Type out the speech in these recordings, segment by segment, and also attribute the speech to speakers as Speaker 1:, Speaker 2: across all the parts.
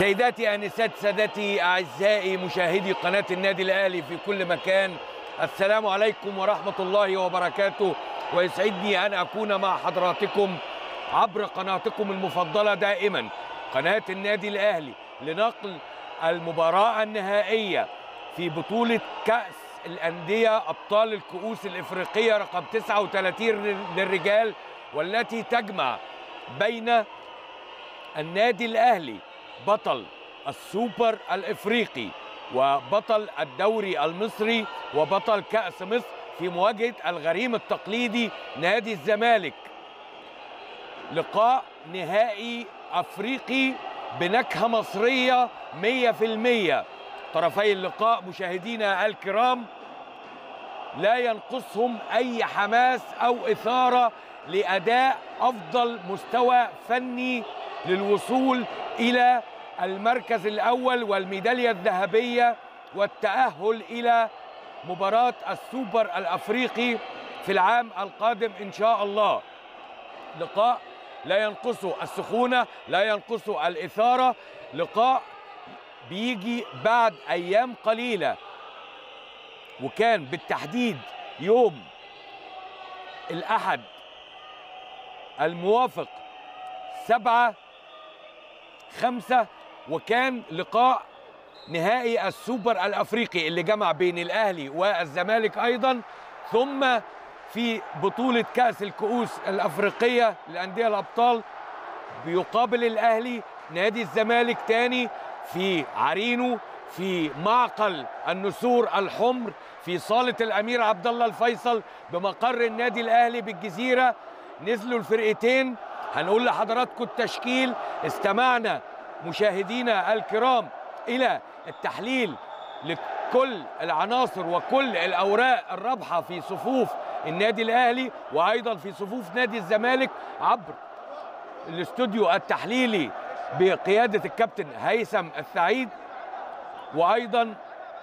Speaker 1: سيداتي انسات سادتي اعزائي مشاهدي قناه النادي الاهلي في كل مكان السلام عليكم ورحمه الله وبركاته ويسعدني ان اكون مع حضراتكم عبر قناتكم المفضله دائما قناه النادي الاهلي لنقل المباراه النهائيه في بطوله كاس الانديه ابطال الكؤوس الافريقيه رقم 39 للرجال والتي تجمع بين النادي الاهلي بطل السوبر الافريقي وبطل الدوري المصري وبطل كاس مصر في مواجهه الغريم التقليدي نادي الزمالك لقاء نهائي افريقي بنكهه مصريه 100% طرفي اللقاء مشاهدينا الكرام لا ينقصهم اي حماس او اثاره لاداء افضل مستوى فني للوصول الى المركز الاول والميداليه الذهبيه والتاهل الى مباراه السوبر الافريقي في العام القادم ان شاء الله لقاء لا ينقصه السخونه لا ينقصه الاثاره لقاء بيجي بعد ايام قليله وكان بالتحديد يوم الاحد الموافق سبعة خمسة وكان لقاء نهائي السوبر الافريقي اللي جمع بين الاهلي والزمالك ايضا ثم في بطولة كأس الكؤوس الأفريقية للأندية الأبطال بيقابل الأهلي نادي الزمالك تاني في عرينو في معقل النسور الحمر في صالة الأمير عبد الله الفيصل بمقر النادي الأهلي بالجزيرة نزلوا الفرقتين هنقول لحضراتكم التشكيل استمعنا مشاهدينا الكرام إلى التحليل لكل العناصر وكل الأوراق الرابحة في صفوف النادي الأهلي وأيضا في صفوف نادي الزمالك عبر الاستوديو التحليلي بقيادة الكابتن هيثم السعيد وأيضا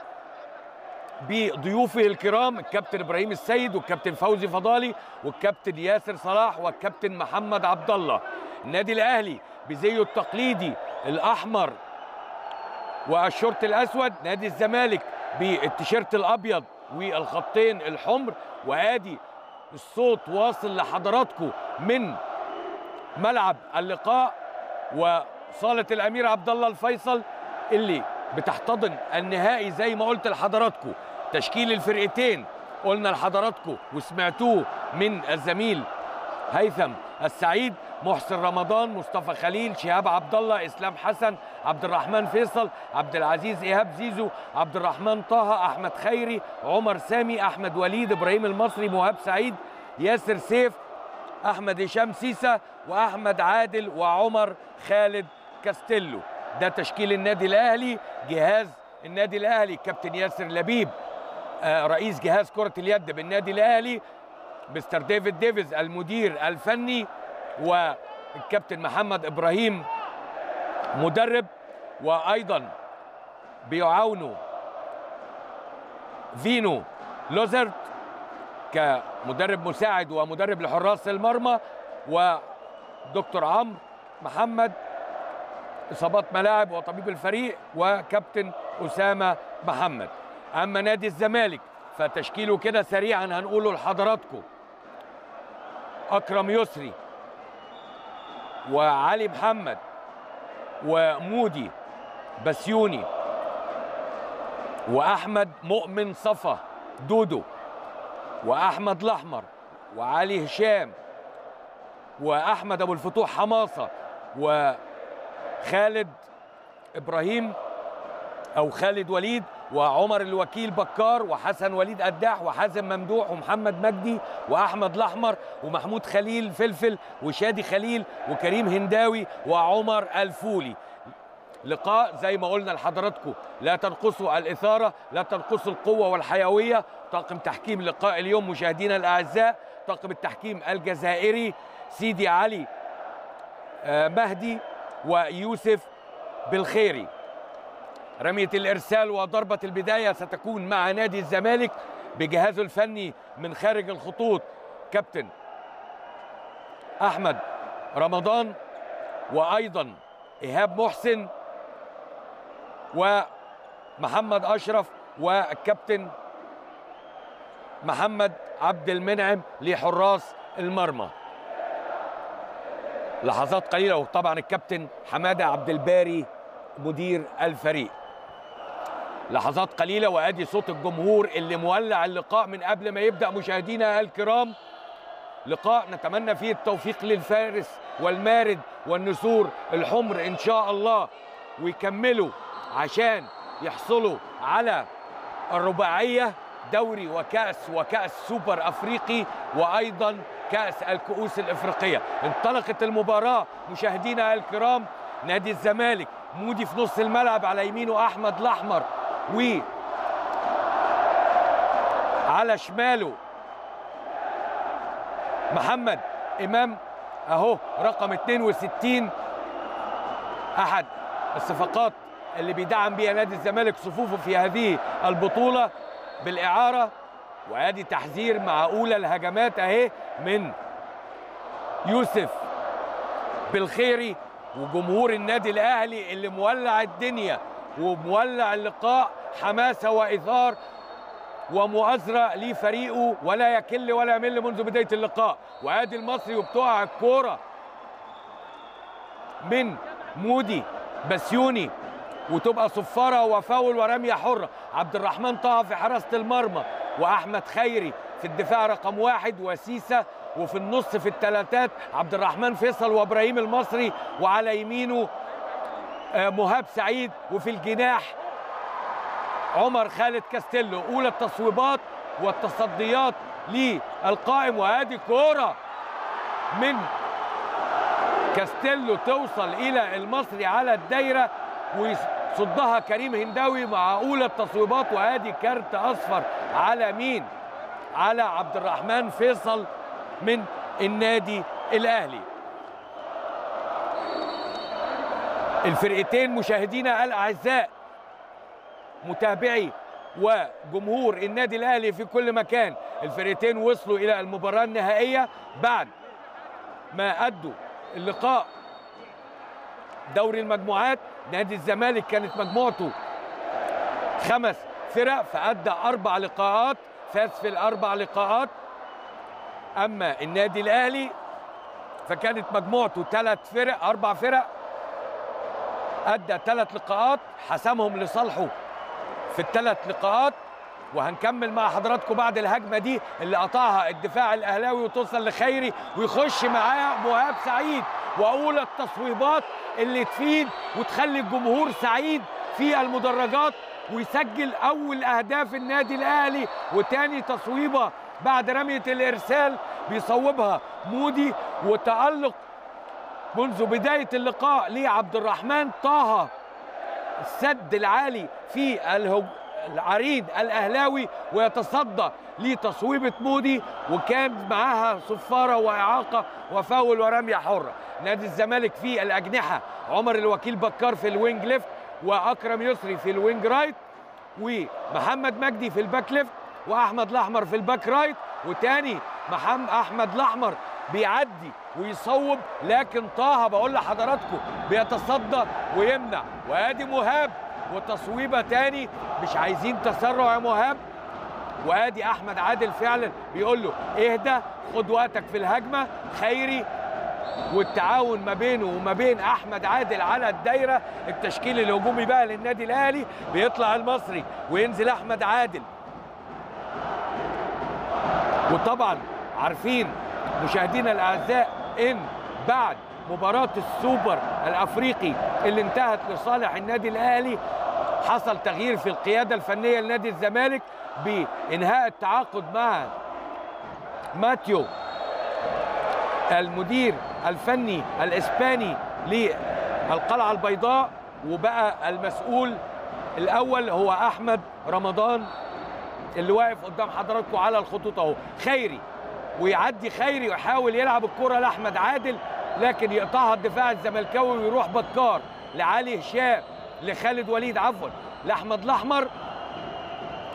Speaker 1: بضيوفه الكرام الكابتن ابراهيم السيد والكابتن فوزي فضالي والكابتن ياسر صلاح والكابتن محمد عبد الله النادي الاهلي بزيه التقليدي الاحمر والشورت الاسود نادي الزمالك بالتيشيرت الابيض والخطين الحمر وادي الصوت واصل لحضراتكم من ملعب اللقاء وصاله الامير عبد الله الفيصل اللي بتحتضن النهائي زي ما قلت لحضراتكم تشكيل الفرقتين قلنا لحضراتكم وسمعتوه من الزميل هيثم السعيد محسن رمضان مصطفى خليل شهاب عبد الله اسلام حسن عبد الرحمن فيصل عبد العزيز ايهاب زيزو عبد الرحمن طه احمد خيري عمر سامي احمد وليد ابراهيم المصري مهاب سعيد ياسر سيف احمد هشام سيسا واحمد عادل وعمر خالد كاستيلو ده تشكيل النادي الاهلي جهاز النادي الاهلي كابتن ياسر لبيب آه رئيس جهاز كره اليد بالنادي الاهلي مستر ديفيد ديفيز المدير الفني والكابتن محمد ابراهيم مدرب وايضا بيعاونوا فينو لوزرت كمدرب مساعد ومدرب لحراس المرمى ودكتور عمرو محمد اصابات ملاعب وطبيب الفريق وكابتن اسامه محمد اما نادي الزمالك فتشكيله كده سريعا هنقوله لحضراتكم اكرم يسري وعلي محمد ومودي بسيوني واحمد مؤمن صفا دودو واحمد الاحمر وعلي هشام واحمد ابو الفتوح حماصه و خالد ابراهيم او خالد وليد وعمر الوكيل بكار وحسن وليد قداح وحازم ممدوح ومحمد مجدي واحمد الاحمر ومحمود خليل فلفل وشادي خليل وكريم هنداوي وعمر الفولي لقاء زي ما قلنا لحضراتكم لا تنقصوا الاثاره لا تنقصوا القوه والحيويه طاقم تحكيم لقاء اليوم مشاهدينا الاعزاء طاقم التحكيم الجزائري سيدي علي مهدي ويوسف بالخيري رمية الإرسال وضربة البداية ستكون مع نادي الزمالك بجهازه الفني من خارج الخطوط كابتن أحمد رمضان وأيضا إيهاب محسن ومحمد اشرف والكابتن محمد عبد المنعم لحراس المرمى لحظات قليله وطبعا الكابتن حماده عبد الباري مدير الفريق لحظات قليله وادي صوت الجمهور اللي مولع اللقاء من قبل ما يبدا مشاهدينا الكرام لقاء نتمنى فيه التوفيق للفارس والمارد والنسور الحمر ان شاء الله ويكملوا عشان يحصلوا على الرباعيه دوري وكاس وكاس سوبر افريقي وايضا كاس الكؤوس الافريقيه انطلقت المباراه مشاهدينا الكرام نادي الزمالك مودي في نص الملعب على يمينه احمد الاحمر و على شماله محمد امام اهو رقم 62 احد الصفقات اللي بيدعم بيها نادي الزمالك صفوفه في هذه البطوله بالاعاره وادي تحذير مع اولى الهجمات اهي من يوسف بالخيري وجمهور النادي الاهلي اللي مولع الدنيا ومولع اللقاء حماسه واثار ومؤازره لفريقه ولا يكل ولا يمل منذ بدايه اللقاء وادي المصري وبتقع الكوره من مودي بسيوني وتبقى صفاره وفاول ورميه حره عبد الرحمن طه في حراسه المرمى واحمد خيري في الدفاع رقم واحد وسيسه وفي النص في الثلاثات عبد الرحمن فيصل وابراهيم المصري وعلى يمينه مهاب سعيد وفي الجناح عمر خالد كاستيلو اولى التصويبات والتصديات للقائم وادي كوره من كاستيلو توصل الى المصري على الدايره ويصدها كريم هنداوي مع اولى التصويبات وادي كارت اصفر على مين على عبد الرحمن فيصل من النادي الاهلي الفرقتين مشاهدينا الاعزاء متابعي وجمهور النادي الاهلي في كل مكان الفرقتين وصلوا الى المباراه النهائيه بعد ما ادوا اللقاء دوري المجموعات نادي الزمالك كانت مجموعته خمس فرق فادى اربع لقاءات فاز في الاربع لقاءات اما النادي الاهلي فكانت مجموعته ثلاث فرق اربع فرق ادى ثلاث لقاءات حسمهم لصالحه في الثلاث لقاءات وهنكمل مع حضراتكم بعد الهجمه دي اللي قطعها الدفاع الاهلاوي وتوصل لخيري ويخش معاه مهاب سعيد واولى التصويبات اللي تفيد وتخلي الجمهور سعيد في المدرجات ويسجل اول اهداف النادي الاهلي وتاني تصويبه بعد رميه الارسال بيصوبها مودي وتالق منذ بدايه اللقاء لعبد الرحمن طه السد العالي في الهج... العريض الاهلاوي ويتصدى لتصويبه مودي وكان معاها صفاره واعاقه وفاول ورميه حره نادي الزمالك في الاجنحه عمر الوكيل بكار في الوينج ليفت واكرم يسري في الوينج رايت ومحمد مجدي في الباك ليفت واحمد الاحمر في الباك رايت وتاني محمد احمد الاحمر بيعدي ويصوب لكن طه بقول لحضراتكم بيتصدى ويمنع وادي مهاب وتصويبه تاني مش عايزين تسرع يا مهاب وادي احمد عادل فعلا بيقول له اهدى خد وقتك في الهجمه خيري والتعاون ما بينه وما بين احمد عادل على الدايره التشكيل الهجومي بقى للنادي الاهلي بيطلع المصري وينزل احمد عادل وطبعا عارفين مشاهدينا الاعزاء ان بعد مباراة السوبر الافريقي اللي انتهت لصالح النادي الاهلي حصل تغيير في القيادة الفنية لنادي الزمالك بانهاء التعاقد مع ماتيو المدير الفني الاسباني للقلعة البيضاء وبقى المسؤول الاول هو احمد رمضان اللي واقف قدام حضراتكم على الخطوط اهو خيري ويعدي خيري ويحاول يلعب الكرة لاحمد عادل لكن يقطعها الدفاع الزملكاوي ويروح بكار لعلي هشام لخالد وليد عفوا لاحمد الاحمر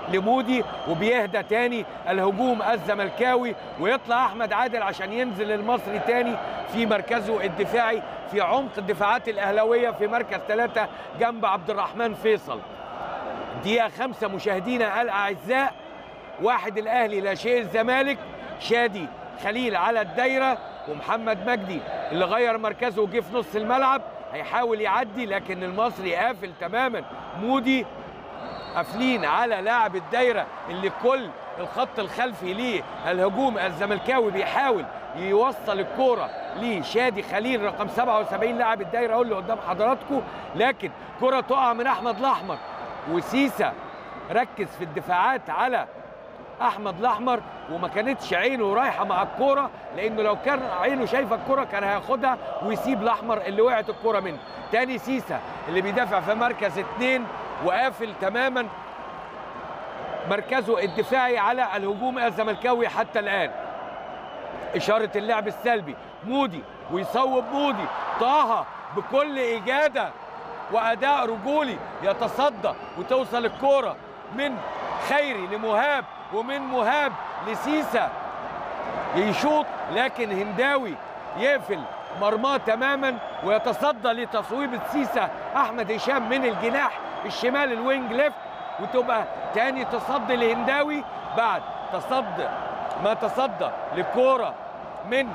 Speaker 1: لمودي وبيهدى تاني الهجوم الزملكاوي ويطلع احمد عادل عشان ينزل المصري تاني في مركزه الدفاعي في عمق الدفاعات الاهلاويه في مركز ثلاثه جنب عبد الرحمن فيصل دقيقه خمسه مشاهدينا الاعزاء واحد الاهلي لا شيء الزمالك شادي خليل على الدايره ومحمد مجدي اللي غير مركزه وجه في نص الملعب هيحاول يعدي لكن المصري قافل تماما مودي قافلين على لاعب الدايره اللي كل الخط الخلفي ليه الهجوم الزملكاوي بيحاول يوصل الكوره لشادي خليل رقم 77 لاعب الدايره اقول اللي قدام حضراتكم لكن كره تقع من احمد الاحمر وسيسا ركز في الدفاعات على احمد الاحمر وما كانتش عينه رايحه مع الكوره لانه لو كان عينه شايفه الكوره كان هياخدها ويسيب الاحمر اللي وقعت الكوره منه تاني سيسا اللي بيدافع في مركز اتنين وقافل تماما مركزه الدفاعي على الهجوم الزملكاوي حتى الان اشاره اللعب السلبي مودي ويصوب مودي طه بكل اجاده واداء رجولي يتصدى وتوصل الكوره من خيري لمهاب ومن مهاب لسيسا يشوط لكن هنداوي يقفل مرماه تماما ويتصدى لتصويب سيسا احمد هشام من الجناح الشمال الوينج ليفت وتبقى تاني تصدي لهنداوي بعد تصدي ما تصدى لكوره من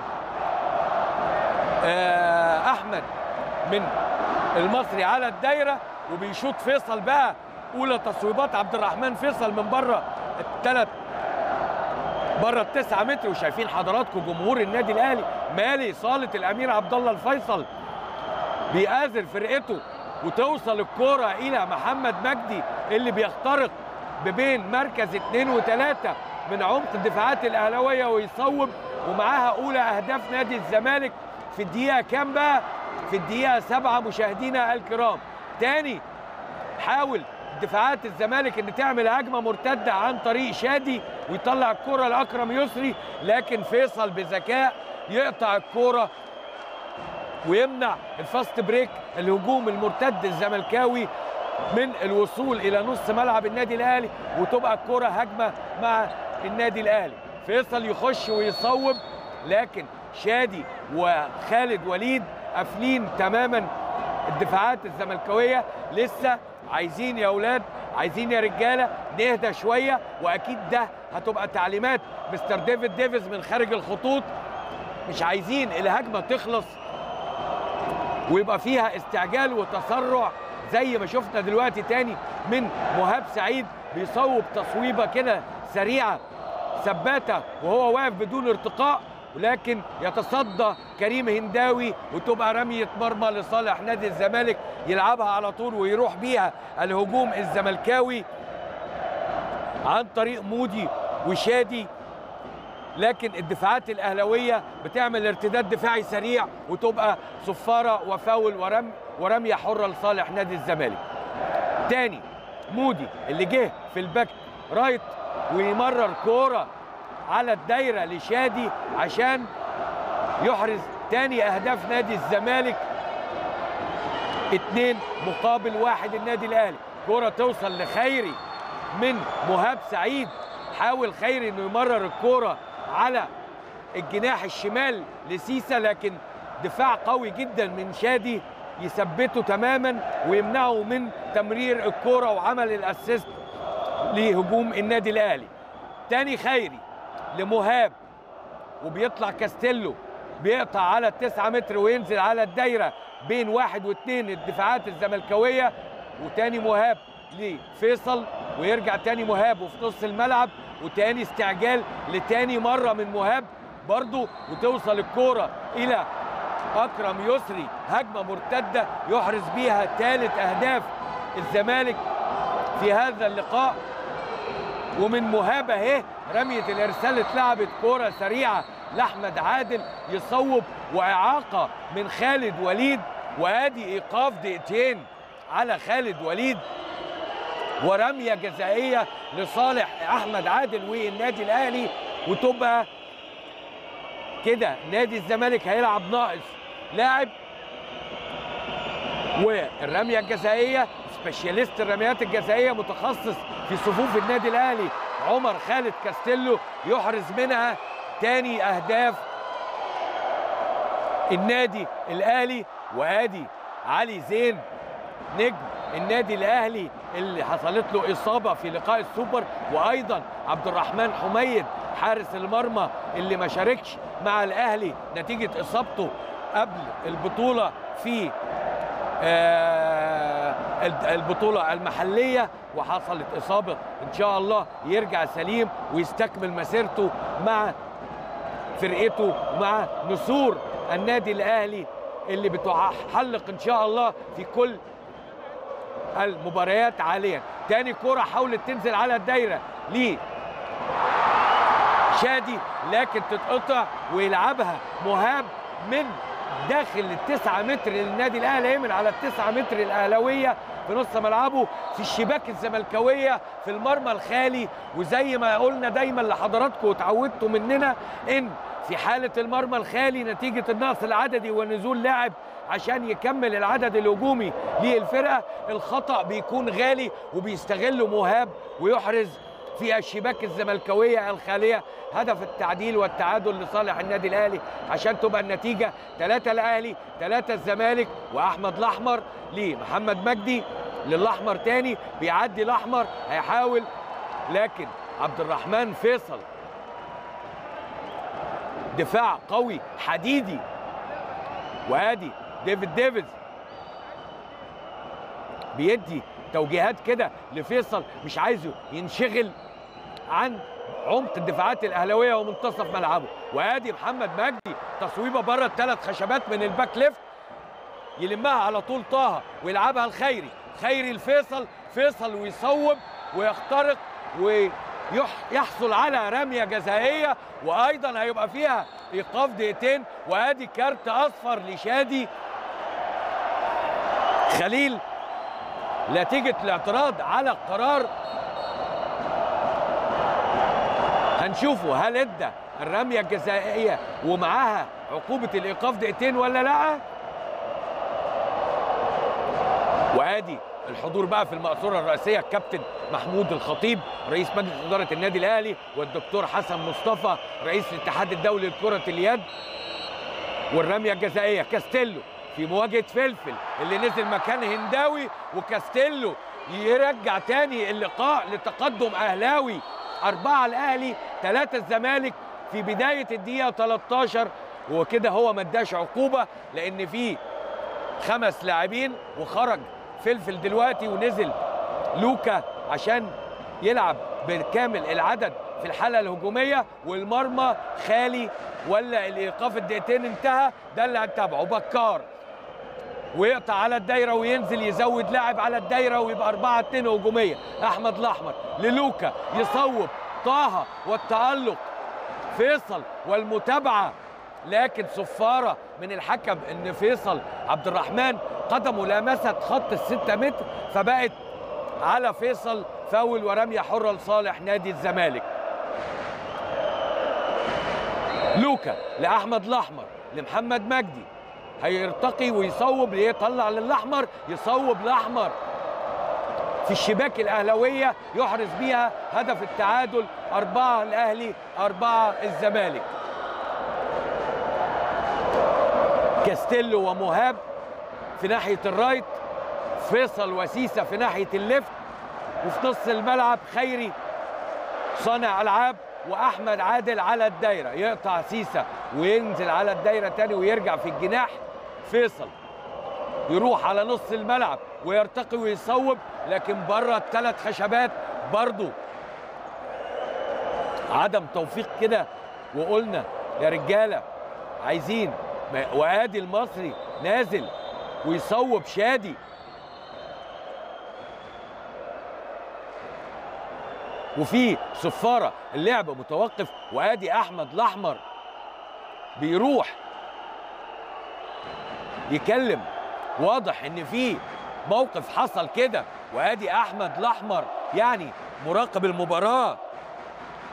Speaker 1: آه احمد من المصري على الدايره وبيشوط فيصل بقى اولى تصويبات عبد الرحمن فيصل من بره الثلاث بره التسعة متر وشايفين حضراتكم جمهور النادي الاهلي مالي صاله الامير عبد الله الفيصل بيآزر فرقته وتوصل الكرة إلى محمد مجدي اللي بيخترق بين مركز اثنين وثلاثة من عمق الدفاعات الأهلاوية ويصوب ومعاها أولى أهداف نادي الزمالك في الدقيقة كام بقى؟ في الدقيقة سبعة مشاهدينا الكرام تاني حاول دفاعات الزمالك ان تعمل هجمه مرتده عن طريق شادي ويطلع الكره لاكرم يسري لكن فيصل بذكاء يقطع الكره ويمنع الفاست بريك الهجوم المرتد الزملكاوي من الوصول الى نص ملعب النادي الاهلي وتبقى الكره هجمه مع النادي الاهلي فيصل يخش ويصوب لكن شادي وخالد وليد قافلين تماما الدفاعات الزملكاويه لسه عايزين يا اولاد عايزين يا رجاله نهدى شويه واكيد ده هتبقى تعليمات مستر ديفيد ديفيز من خارج الخطوط مش عايزين الهجمه تخلص ويبقى فيها استعجال وتسرع زي ما شفنا دلوقتي تاني من مهاب سعيد بيصوب تصويبه كده سريعه ثباته وهو واقف بدون ارتقاء ولكن يتصدى كريم هنداوي وتبقى رميه مرمى لصالح نادي الزمالك يلعبها على طول ويروح بيها الهجوم الزملكاوي عن طريق مودي وشادي لكن الدفاعات الاهلاويه بتعمل ارتداد دفاعي سريع وتبقى صفاره وفاول ورم ورميه حره لصالح نادي الزمالك. تاني مودي اللي جه في الباك رايت ويمرر كوره على الدايره لشادي عشان يحرز تاني اهداف نادي الزمالك اتنين مقابل واحد النادي الاهلي كرة توصل لخيري من مهاب سعيد حاول خيري انه يمرر الكرة على الجناح الشمال لسيسا لكن دفاع قوي جدا من شادي يثبته تماما ويمنعه من تمرير الكرة وعمل الاسيست لهجوم النادي الاهلي تاني خيري لمهاب وبيطلع كاستيلو بيقطع على التسعة متر وينزل على الدايرة بين واحد واثنين الدفاعات الزملكاوية وتاني مهاب لفيصل ويرجع تاني مهاب وفي نص الملعب وتاني استعجال لتاني مرة من مهاب برضو وتوصل الكورة إلى أكرم يسري هجمة مرتدة يحرز بيها ثالث أهداف الزمالك في هذا اللقاء ومن مهاب اهي رميه الارسال اتلعبت كوره سريعه لاحمد عادل يصوب واعاقه من خالد وليد وادي ايقاف دقيقتين على خالد وليد ورميه جزائيه لصالح احمد عادل والنادي الاهلي وتبقى كده نادي الزمالك هيلعب ناقص لاعب والرميه الجزائيه سبيشاليست الرميات الجزائيه متخصص في صفوف النادي الاهلي عمر خالد كاستيلو يحرز منها تاني اهداف النادي الاهلي وادي علي زين نجم النادي الاهلي اللي حصلت له اصابه في لقاء السوبر وايضا عبد الرحمن حميد حارس المرمى اللي ما شاركش مع الاهلي نتيجه اصابته قبل البطوله في آه، البطوله المحليه وحصلت اصابه ان شاء الله يرجع سليم ويستكمل مسيرته مع فرقته مع نسور النادي الاهلي اللي بتحلق ان شاء الله في كل المباريات حاليا تاني كرة حاولت تنزل على الدايرة ليه شادي لكن تتقطع ويلعبها مهاب من داخل التسعة متر للنادي الاهلي من على التسعة متر الاهلاويه في نص ملعبه في الشباك الزملكاويه في المرمى الخالي وزي ما قلنا دايما لحضراتكم وتعودتوا مننا ان في حاله المرمى الخالي نتيجه النقص العددي ونزول لاعب عشان يكمل العدد الهجومي للفرقه الخطا بيكون غالي وبيستغله مهاب ويحرز في الشباك الزملكاويه الخاليه هدف التعديل والتعادل لصالح النادي الاهلي عشان تبقى النتيجه ثلاثه الاهلي ثلاثه الزمالك واحمد الاحمر لمحمد مجدي للاحمر تاني بيعدي الاحمر هيحاول لكن عبد الرحمن فيصل دفاع قوي حديدي وادي ديفيد ديفيز بيدي توجيهات كده لفيصل مش عايزه ينشغل عن عمق الدفاعات الاهلاويه ومنتصف ملعبه وادي محمد مجدي تصويبه بره الثلاث خشبات من الباك ليفت يلمها على طول طه ويلعبها الخيري خيري الفيصل فيصل ويصوب ويخترق ويحصل على رميه جزائيه وايضا هيبقى فيها ايقاف دقيقتين وادي كارت اصفر لشادي خليل نتيجه الاعتراض على قرار هنشوفه هل ادى الرميه الجزائيه ومعاها عقوبه الايقاف دقيقتين ولا لا وادي الحضور بقى في المقصوره الرئيسيه الكابتن محمود الخطيب رئيس مجلس اداره النادي الاهلي والدكتور حسن مصطفى رئيس الاتحاد الدولي لكره اليد والرميه الجزائيه كاستيلو في مواجهه فلفل اللي نزل مكان هنداوي وكاستيلو يرجع تاني اللقاء لتقدم اهلاوي أربعة الأهلي ثلاثة الزمالك في بداية الدقيقة 13 وكده هو ما اداش عقوبة لأن في خمس لاعبين وخرج فلفل دلوقتي ونزل لوكا عشان يلعب بكامل العدد في الحالة الهجومية والمرمى خالي ولا الإيقاف الدقيقتين انتهى ده اللي هنتابعه بكار ويقطع على الدايره وينزل يزود لاعب على الدايره ويبقى 4 2 هجوميه احمد الاحمر للوكا يصوب طه والتالق فيصل والمتابعه لكن صفاره من الحكم ان فيصل عبد الرحمن قدمه لمست خط الستة متر فبقت على فيصل فاول ورميه حره لصالح نادي الزمالك لوكا لاحمد الاحمر لمحمد مجدي هيرتقي ويصوب يطلع للاحمر يصوب الاحمر في الشباك الاهلاويه يحرز بيها هدف التعادل أربعة الأهلي أربعة الزمالك كاستيلو ومهاب في ناحية الرايت فيصل وسيسة في ناحية الليفت وفي نص الملعب خيري صانع ألعاب وأحمد عادل على الدايرة يقطع سيسة وينزل على الدايرة تاني ويرجع في الجناح فيصل يروح على نص الملعب ويرتقي ويصوب لكن بره الثلاث خشبات برضه عدم توفيق كده وقلنا يا رجاله عايزين وادي المصري نازل ويصوب شادي وفي صفاره اللعب متوقف وادي احمد الاحمر بيروح يكلم واضح ان في موقف حصل كده وادي احمد الاحمر يعني مراقب المباراه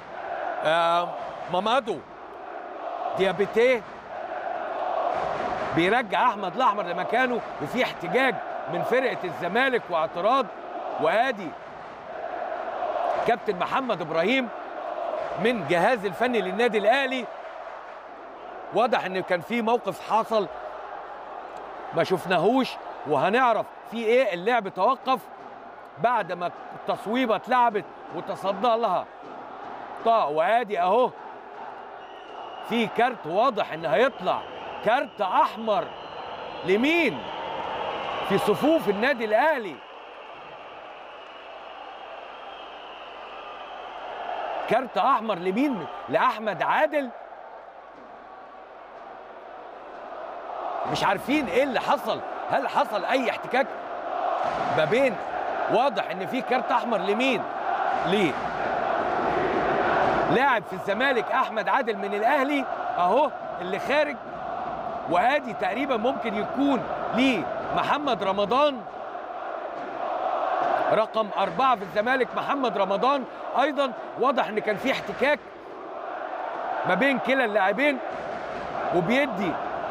Speaker 1: آه مامادو ديابيتيه بيرجع احمد الاحمر لمكانه وفي احتجاج من فرقه الزمالك واعتراض وادي كابتن محمد ابراهيم من جهاز الفني للنادي الاهلي واضح ان كان في موقف حصل ما شفناهوش وهنعرف في ايه اللعب توقف بعد ما التصويبه اتلعبت وتصدى لها طه وادي اهو في كارت واضح ان هيطلع كارت احمر لمين في صفوف النادي الاهلي كارت احمر لمين لاحمد عادل مش عارفين ايه اللي حصل هل حصل اي احتكاك ما بين واضح ان في كارت احمر لمين ليه لاعب في الزمالك احمد عادل من الاهلي اهو اللي خارج وادي تقريبا ممكن يكون ليه محمد رمضان رقم أربعة في الزمالك محمد رمضان أيضا واضح إن كان في احتكاك ما بين كلا اللاعبين وبيدي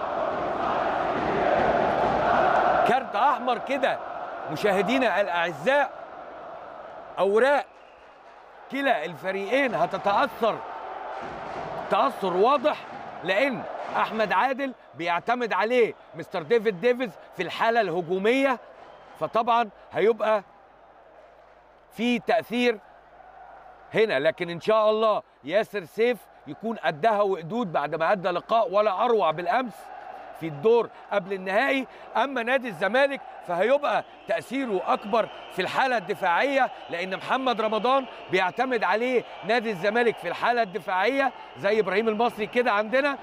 Speaker 1: كارت أحمر كده مشاهدينا الأعزاء أوراق كلا الفريقين هتتأثر تأثر واضح لأن أحمد عادل بيعتمد عليه مستر ديفيد ديفيز في الحالة الهجومية فطبعا هيبقى في تأثير هنا لكن إن شاء الله ياسر سيف يكون قدها وقدود بعد ما أدى لقاء ولا أروع بالأمس في الدور قبل النهائي أما نادي الزمالك فهيبقى تأثيره أكبر في الحالة الدفاعية لأن محمد رمضان بيعتمد عليه نادي الزمالك في الحالة الدفاعية زي إبراهيم المصري كده عندنا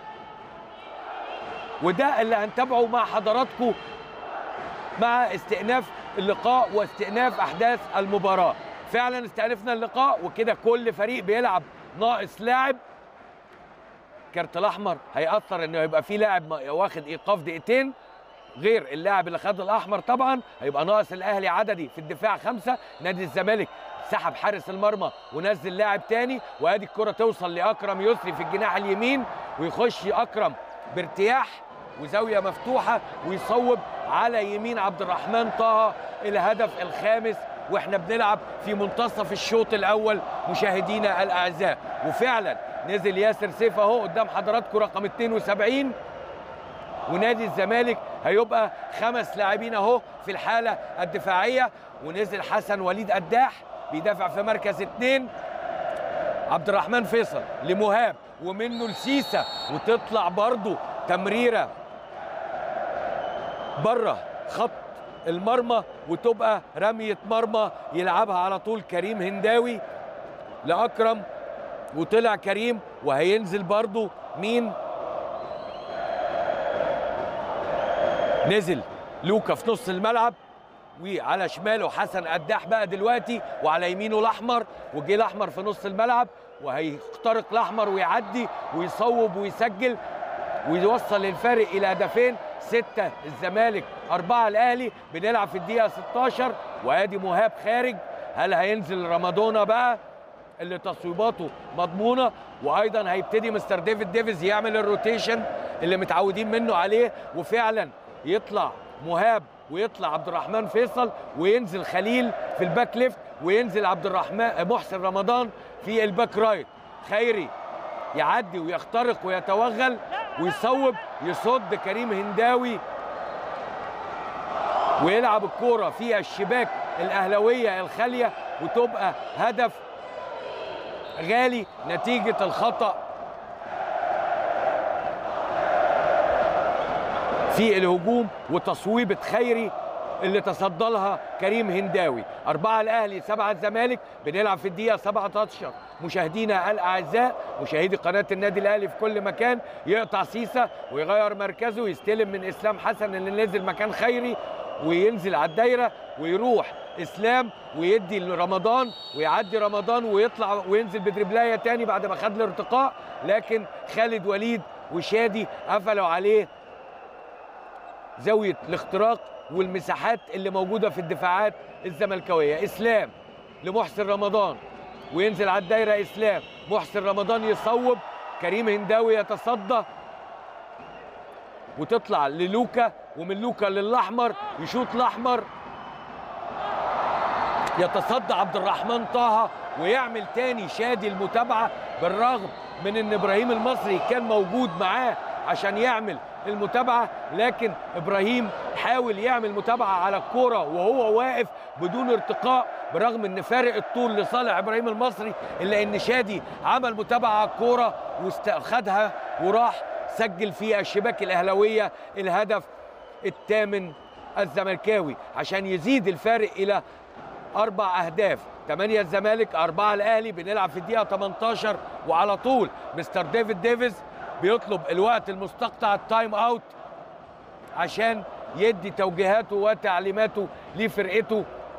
Speaker 1: وده اللي هنتابعه مع حضراتكم مع استئناف اللقاء واستئناف احداث المباراه فعلا استأنفنا اللقاء وكده كل فريق بيلعب ناقص لاعب كارت الاحمر هيأثر انه يبقى في لاعب واخد ايقاف دقيقتين غير اللاعب اللي خد الاحمر طبعا هيبقى ناقص الاهلي عددي في الدفاع خمسه نادي الزمالك سحب حارس المرمى ونزل لاعب تاني وادي الكره توصل لاكرم يسري في الجناح اليمين ويخش اكرم بارتياح وزاويه مفتوحه ويصوب على يمين عبد الرحمن طه الهدف الخامس واحنا بنلعب في منتصف الشوط الاول مشاهدينا الاعزاء وفعلا نزل ياسر سيف اهو قدام حضراتكم رقم 72 ونادي الزمالك هيبقى خمس لاعبين اهو في الحاله الدفاعيه ونزل حسن وليد قداح بيدافع في مركز اثنين عبد الرحمن فيصل لمهاب ومنه لسيسه وتطلع برضه تمريره بره خط المرمى وتبقى رميه مرمى يلعبها على طول كريم هنداوي لاكرم وطلع كريم وهينزل برضه مين نزل لوكا في نص الملعب وعلى شماله حسن قداح بقى دلوقتي وعلى يمينه الاحمر وجه الاحمر في نص الملعب وهيخترق الاحمر ويعدي ويصوب ويسجل ويوصل الفارق الى هدفين ستة الزمالك أربعة الأهلي بنلعب في الدقيقة 16 وادي مهاب خارج هل هينزل رمضانة بقى اللي تصويباته مضمونة وأيضا هيبتدي مستر ديفيد ديفيز يعمل الروتيشن اللي متعودين منه عليه وفعلا يطلع مهاب ويطلع عبد الرحمن فيصل وينزل خليل في الباك ليفت وينزل عبد الرحمن محسن رمضان في الباك رايت خيري يعدي ويخترق ويتوغل ويصوب يصد كريم هنداوي ويلعب الكوره في الشباك الاهلاويه الخاليه وتبقى هدف غالي نتيجه الخطا في الهجوم وتصويبه خيري اللي تصدى لها كريم هنداوي أربعة الأهلي سبعة الزمالك بنلعب في الدقيقة 17 مشاهدينا الأعزاء مشاهدي قناة النادي الأهلي في كل مكان يقطع سيسة ويغير مركزه يستلم من إسلام حسن اللي نزل مكان خيري وينزل على الدايرة ويروح إسلام ويدي لرمضان ويعدي رمضان ويطلع وينزل بدربلاية تاني بعد ما خد الارتقاء لكن خالد وليد وشادي قفلوا عليه زاوية الاختراق والمساحات اللي موجوده في الدفاعات الزملكاويه اسلام لمحسن رمضان وينزل على الدايره اسلام محسن رمضان يصوب كريم هنداوي يتصدى وتطلع للوكا ومن لوكا للاحمر يشوط الاحمر يتصدى عبد الرحمن طه ويعمل تاني شادي المتابعه بالرغم من ان ابراهيم المصري كان موجود معاه عشان يعمل المتابعه لكن ابراهيم حاول يعمل متابعه على الكوره وهو واقف بدون ارتقاء برغم ان فارق الطول لصالح ابراهيم المصري الا ان شادي عمل متابعه على الكوره واخدها وراح سجل في الشباك الاهلاويه الهدف الثامن الزملكاوي عشان يزيد الفارق الى اربع اهداف 8 الزمالك 4 الاهلي بنلعب في الدقيقه 18 وعلى طول مستر ديفيد ديفيز بيطلب الوقت المستقطع التايم اوت عشان يدي توجيهاته وتعليماته لفرقته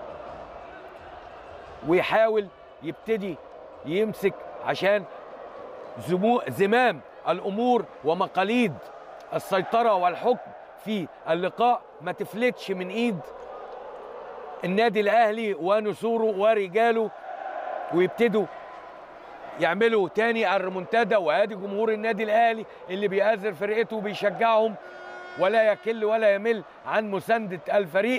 Speaker 1: ويحاول يبتدي يمسك عشان زمو زمام الامور ومقاليد السيطره والحكم في اللقاء ما تفلتش من ايد النادي الاهلي ونسوره ورجاله ويبتدوا يعملوا تاني الريمونتادا وادي جمهور النادي الاهلي اللي بيآزر فرقته وبيشجعهم ولا يكل ولا يمل عن مسانده الفريق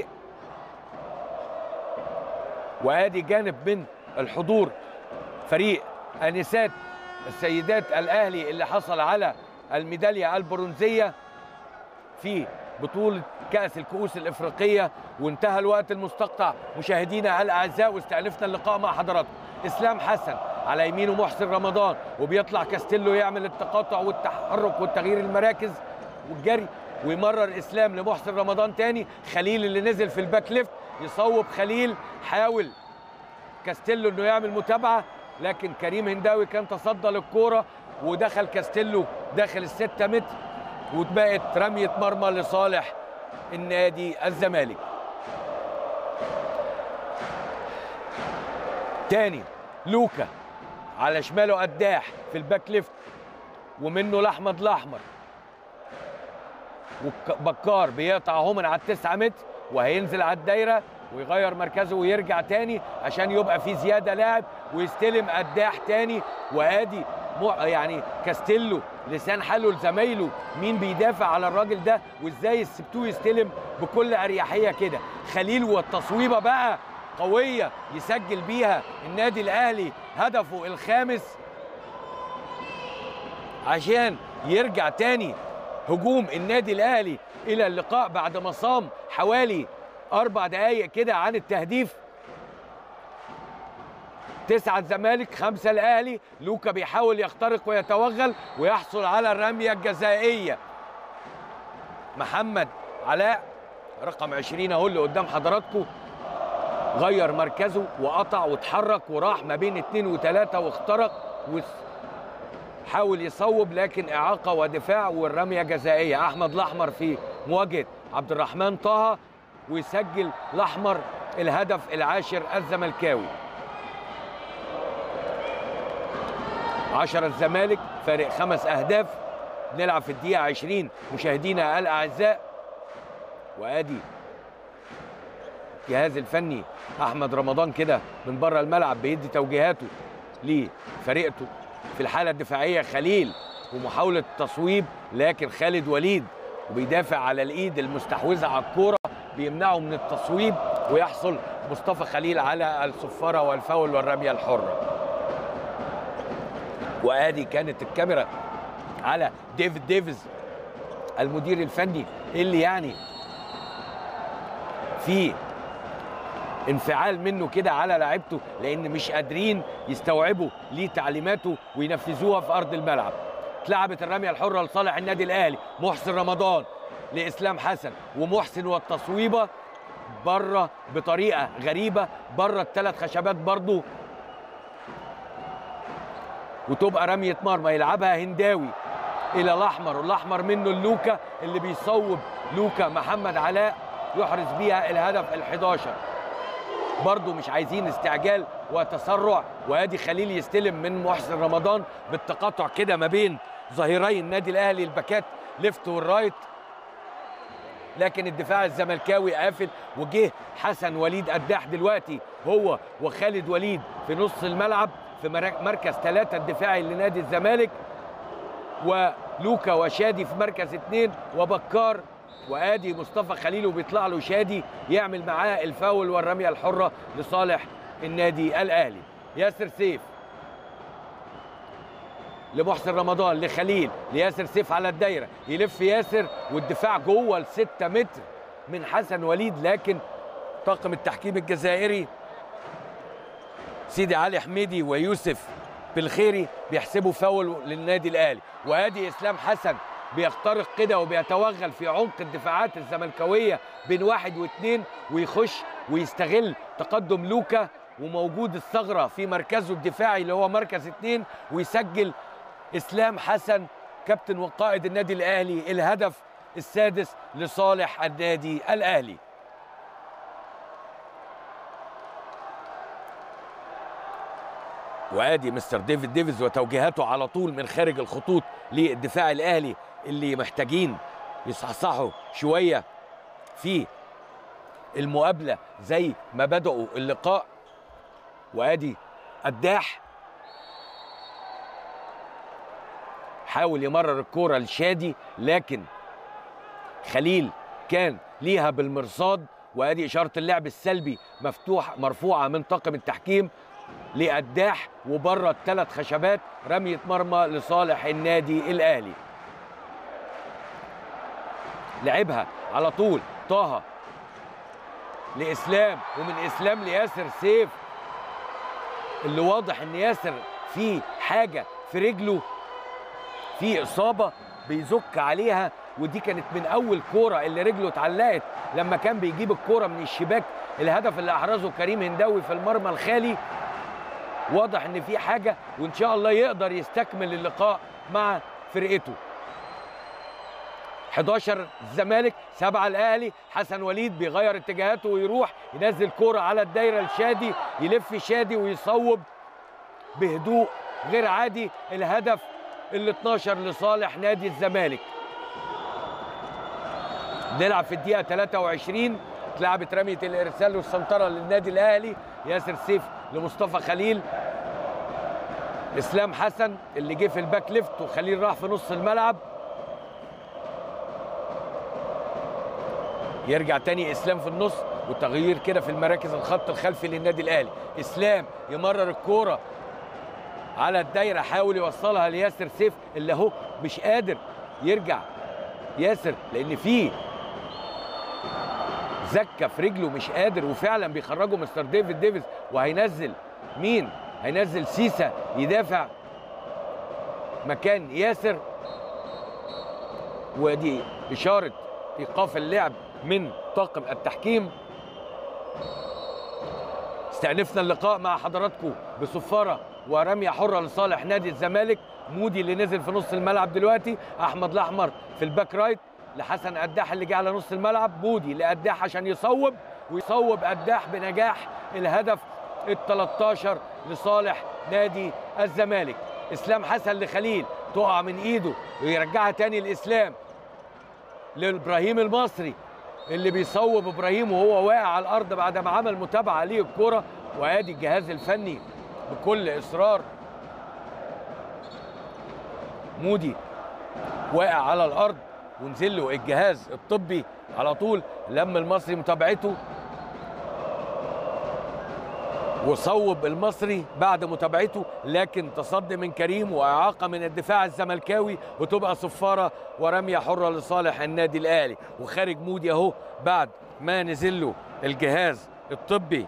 Speaker 1: وادي جانب من الحضور فريق انسات السيدات الاهلي اللي حصل على الميداليه البرونزيه في بطولة كأس الكؤوس الإفريقية وانتهى الوقت المستقطع مشاهدينا الأعزاء واستأنفنا اللقاء مع حضراتكم إسلام حسن على يمينه محسن رمضان وبيطلع كاستيلو يعمل التقاطع والتحرك والتغيير المراكز والجري ويمرر اسلام لمحسن رمضان تاني خليل اللي نزل في الباك ليفت يصوب خليل حاول كاستيلو انه يعمل متابعه لكن كريم هنداوي كان تصدى للكوره ودخل كاستيلو داخل الستة متر واتبقت رمية مرمى لصالح النادي الزمالك تاني لوكا على شماله قداح في الباك ليفت ومنه لاحمد الاحمر وبكار بيقطع اهو من على التسعة متر وهينزل على الدايره ويغير مركزه ويرجع تاني عشان يبقى في زياده لاعب ويستلم قداح تاني وادي يعني كاستيلو لسان حاله لزمايله مين بيدافع على الراجل ده وازاي سبتوه يستلم بكل اريحيه كده خليل والتصويبه بقى قويه يسجل بيها النادي الاهلي هدفه الخامس عشان يرجع تاني هجوم النادي الاهلي الى اللقاء بعد ما صام حوالي اربع دقائق كده عن التهديف تسعة الزمالك خمسة الأهلي لوكا بيحاول يخترق ويتوغل ويحصل على الرمية الجزائية محمد علاء رقم 20 اهو اللي قدام حضراتكم غير مركزه وقطع واتحرك وراح ما بين اتنين وتلاتة واخترق حاول يصوب لكن إعاقة ودفاع والرمية جزائية أحمد الأحمر في مواجهة عبد الرحمن طه ويسجل الأحمر الهدف العاشر الزملكاوي 10 الزمالك فارق خمس اهداف نلعب في الدقيقه 20 مشاهدينا الاعزاء وادي الجهاز الفني احمد رمضان كده من بره الملعب بيدي توجيهاته لفريقته في الحاله الدفاعيه خليل ومحاوله تصويب لكن خالد وليد وبيدافع على الايد المستحوذه على الكوره بيمنعه من التصويب ويحصل مصطفى خليل على الصفاره والفاول والرميه الحره وادي كانت الكاميرا على ديفيد ديفيز المدير الفني اللي يعني في انفعال منه كده على لعيبته لان مش قادرين يستوعبوا ليه تعليماته وينفذوها في ارض الملعب اتلعبت الرميه الحره لصالح النادي الاهلي محسن رمضان لاسلام حسن ومحسن والتصويبه بره بطريقه غريبه بره الثلاث خشبات برضه وتبقى رميه مرمى يلعبها هنداوي الى الاحمر والاحمر منه اللوكا اللي بيصوب لوكا محمد علاء يحرز بيها الهدف ال11 برضه مش عايزين استعجال وتسرع وادي خليل يستلم من محسن رمضان بالتقاطع كده ما بين ظهيري النادي الاهلي الباكات ليفت والرايت لكن الدفاع الزملكاوي قافل وجه حسن وليد قداح دلوقتي هو وخالد وليد في نص الملعب في مركز ثلاثة الدفاعي لنادي الزمالك لوكا وشادي في مركز اثنين وبكار وادي مصطفى خليل وبيطلع له شادي يعمل معاه الفاول والرميه الحره لصالح النادي الاهلي ياسر سيف لمحسن رمضان لخليل لياسر سيف على الدايره يلف ياسر والدفاع جوه الستة متر من حسن وليد لكن طاقم التحكيم الجزائري سيدي علي حميدي ويوسف بالخيري بيحسبوا فاول للنادي الاهلي وادي اسلام حسن بيخترق كده وبيتوغل في عمق الدفاعات الزملكاويه بين واحد واثنين ويخش ويستغل تقدم لوكا وموجود الثغره في مركزه الدفاعي اللي هو مركز اثنين ويسجل اسلام حسن كابتن وقائد النادي الاهلي الهدف السادس لصالح النادي الاهلي وادي مستر ديفيد ديفيز وتوجيهاته على طول من خارج الخطوط للدفاع الاهلي اللي محتاجين يصحصحوا شويه في المقابله زي ما بداوا اللقاء وادي قداح حاول يمرر الكوره لشادي لكن خليل كان ليها بالمرصاد وادي اشاره اللعب السلبي مفتوح مرفوعه من طاقم التحكيم لقداح وبره الثلاث خشبات رميه مرمى لصالح النادي الاهلي لعبها على طول طه لاسلام ومن اسلام لياسر سيف اللي واضح ان ياسر في حاجه في رجله في اصابه بيزك عليها ودي كانت من اول كوره اللي رجله اتعلقت لما كان بيجيب الكوره من الشباك الهدف اللي احرزه كريم هنداوي في المرمى الخالي واضح ان في حاجه وان شاء الله يقدر يستكمل اللقاء مع فرقته 11 الزمالك سبعة الاهلي حسن وليد بيغير اتجاهاته ويروح ينزل كوره على الدايره لشادي يلف شادي ويصوب بهدوء غير عادي الهدف ال 12 لصالح نادي الزمالك نلعب في الدقيقه 23 اتلعبت رميه الارسال والسنطره للنادي الاهلي ياسر سيف لمصطفى خليل اسلام حسن اللي جه في الباك ليفت وخليل راح في نص الملعب يرجع تاني اسلام في النص وتغيير كده في المراكز الخط الخلفي للنادي الاهلي اسلام يمرر الكوره على الدايره حاول يوصلها لياسر سيف اللي اهو مش قادر يرجع ياسر لان في زكه في رجله مش قادر وفعلا بيخرجوا مستر ديفيد ديفيز وهينزل مين هينزل سيسا يدافع مكان ياسر ودي اشاره ايقاف اللعب من طاقم التحكيم استأنفنا اللقاء مع حضراتكم بصفاره ورميه حره لصالح نادي الزمالك مودي اللي نزل في نص الملعب دلوقتي احمد الاحمر في الباك رايت لحسن قداح اللي جه على نص الملعب مودي لقداح عشان يصوب ويصوب قداح بنجاح الهدف ال 13 لصالح نادي الزمالك اسلام حسن لخليل تقع من ايده ويرجعها تاني لاسلام لابراهيم المصري اللي بيصوب ابراهيم وهو واقع على الارض بعد ما عمل متابعه ليه الكره وادي الجهاز الفني بكل اصرار مودي واقع على الارض ونزل له الجهاز الطبي على طول لم المصري متابعته وصوب المصري بعد متابعته لكن تصدي من كريم واعاقه من الدفاع الزملكاوي وتبقى صفاره ورميه حره لصالح النادي الاهلي وخارج مودي اهو بعد ما نزل له الجهاز الطبي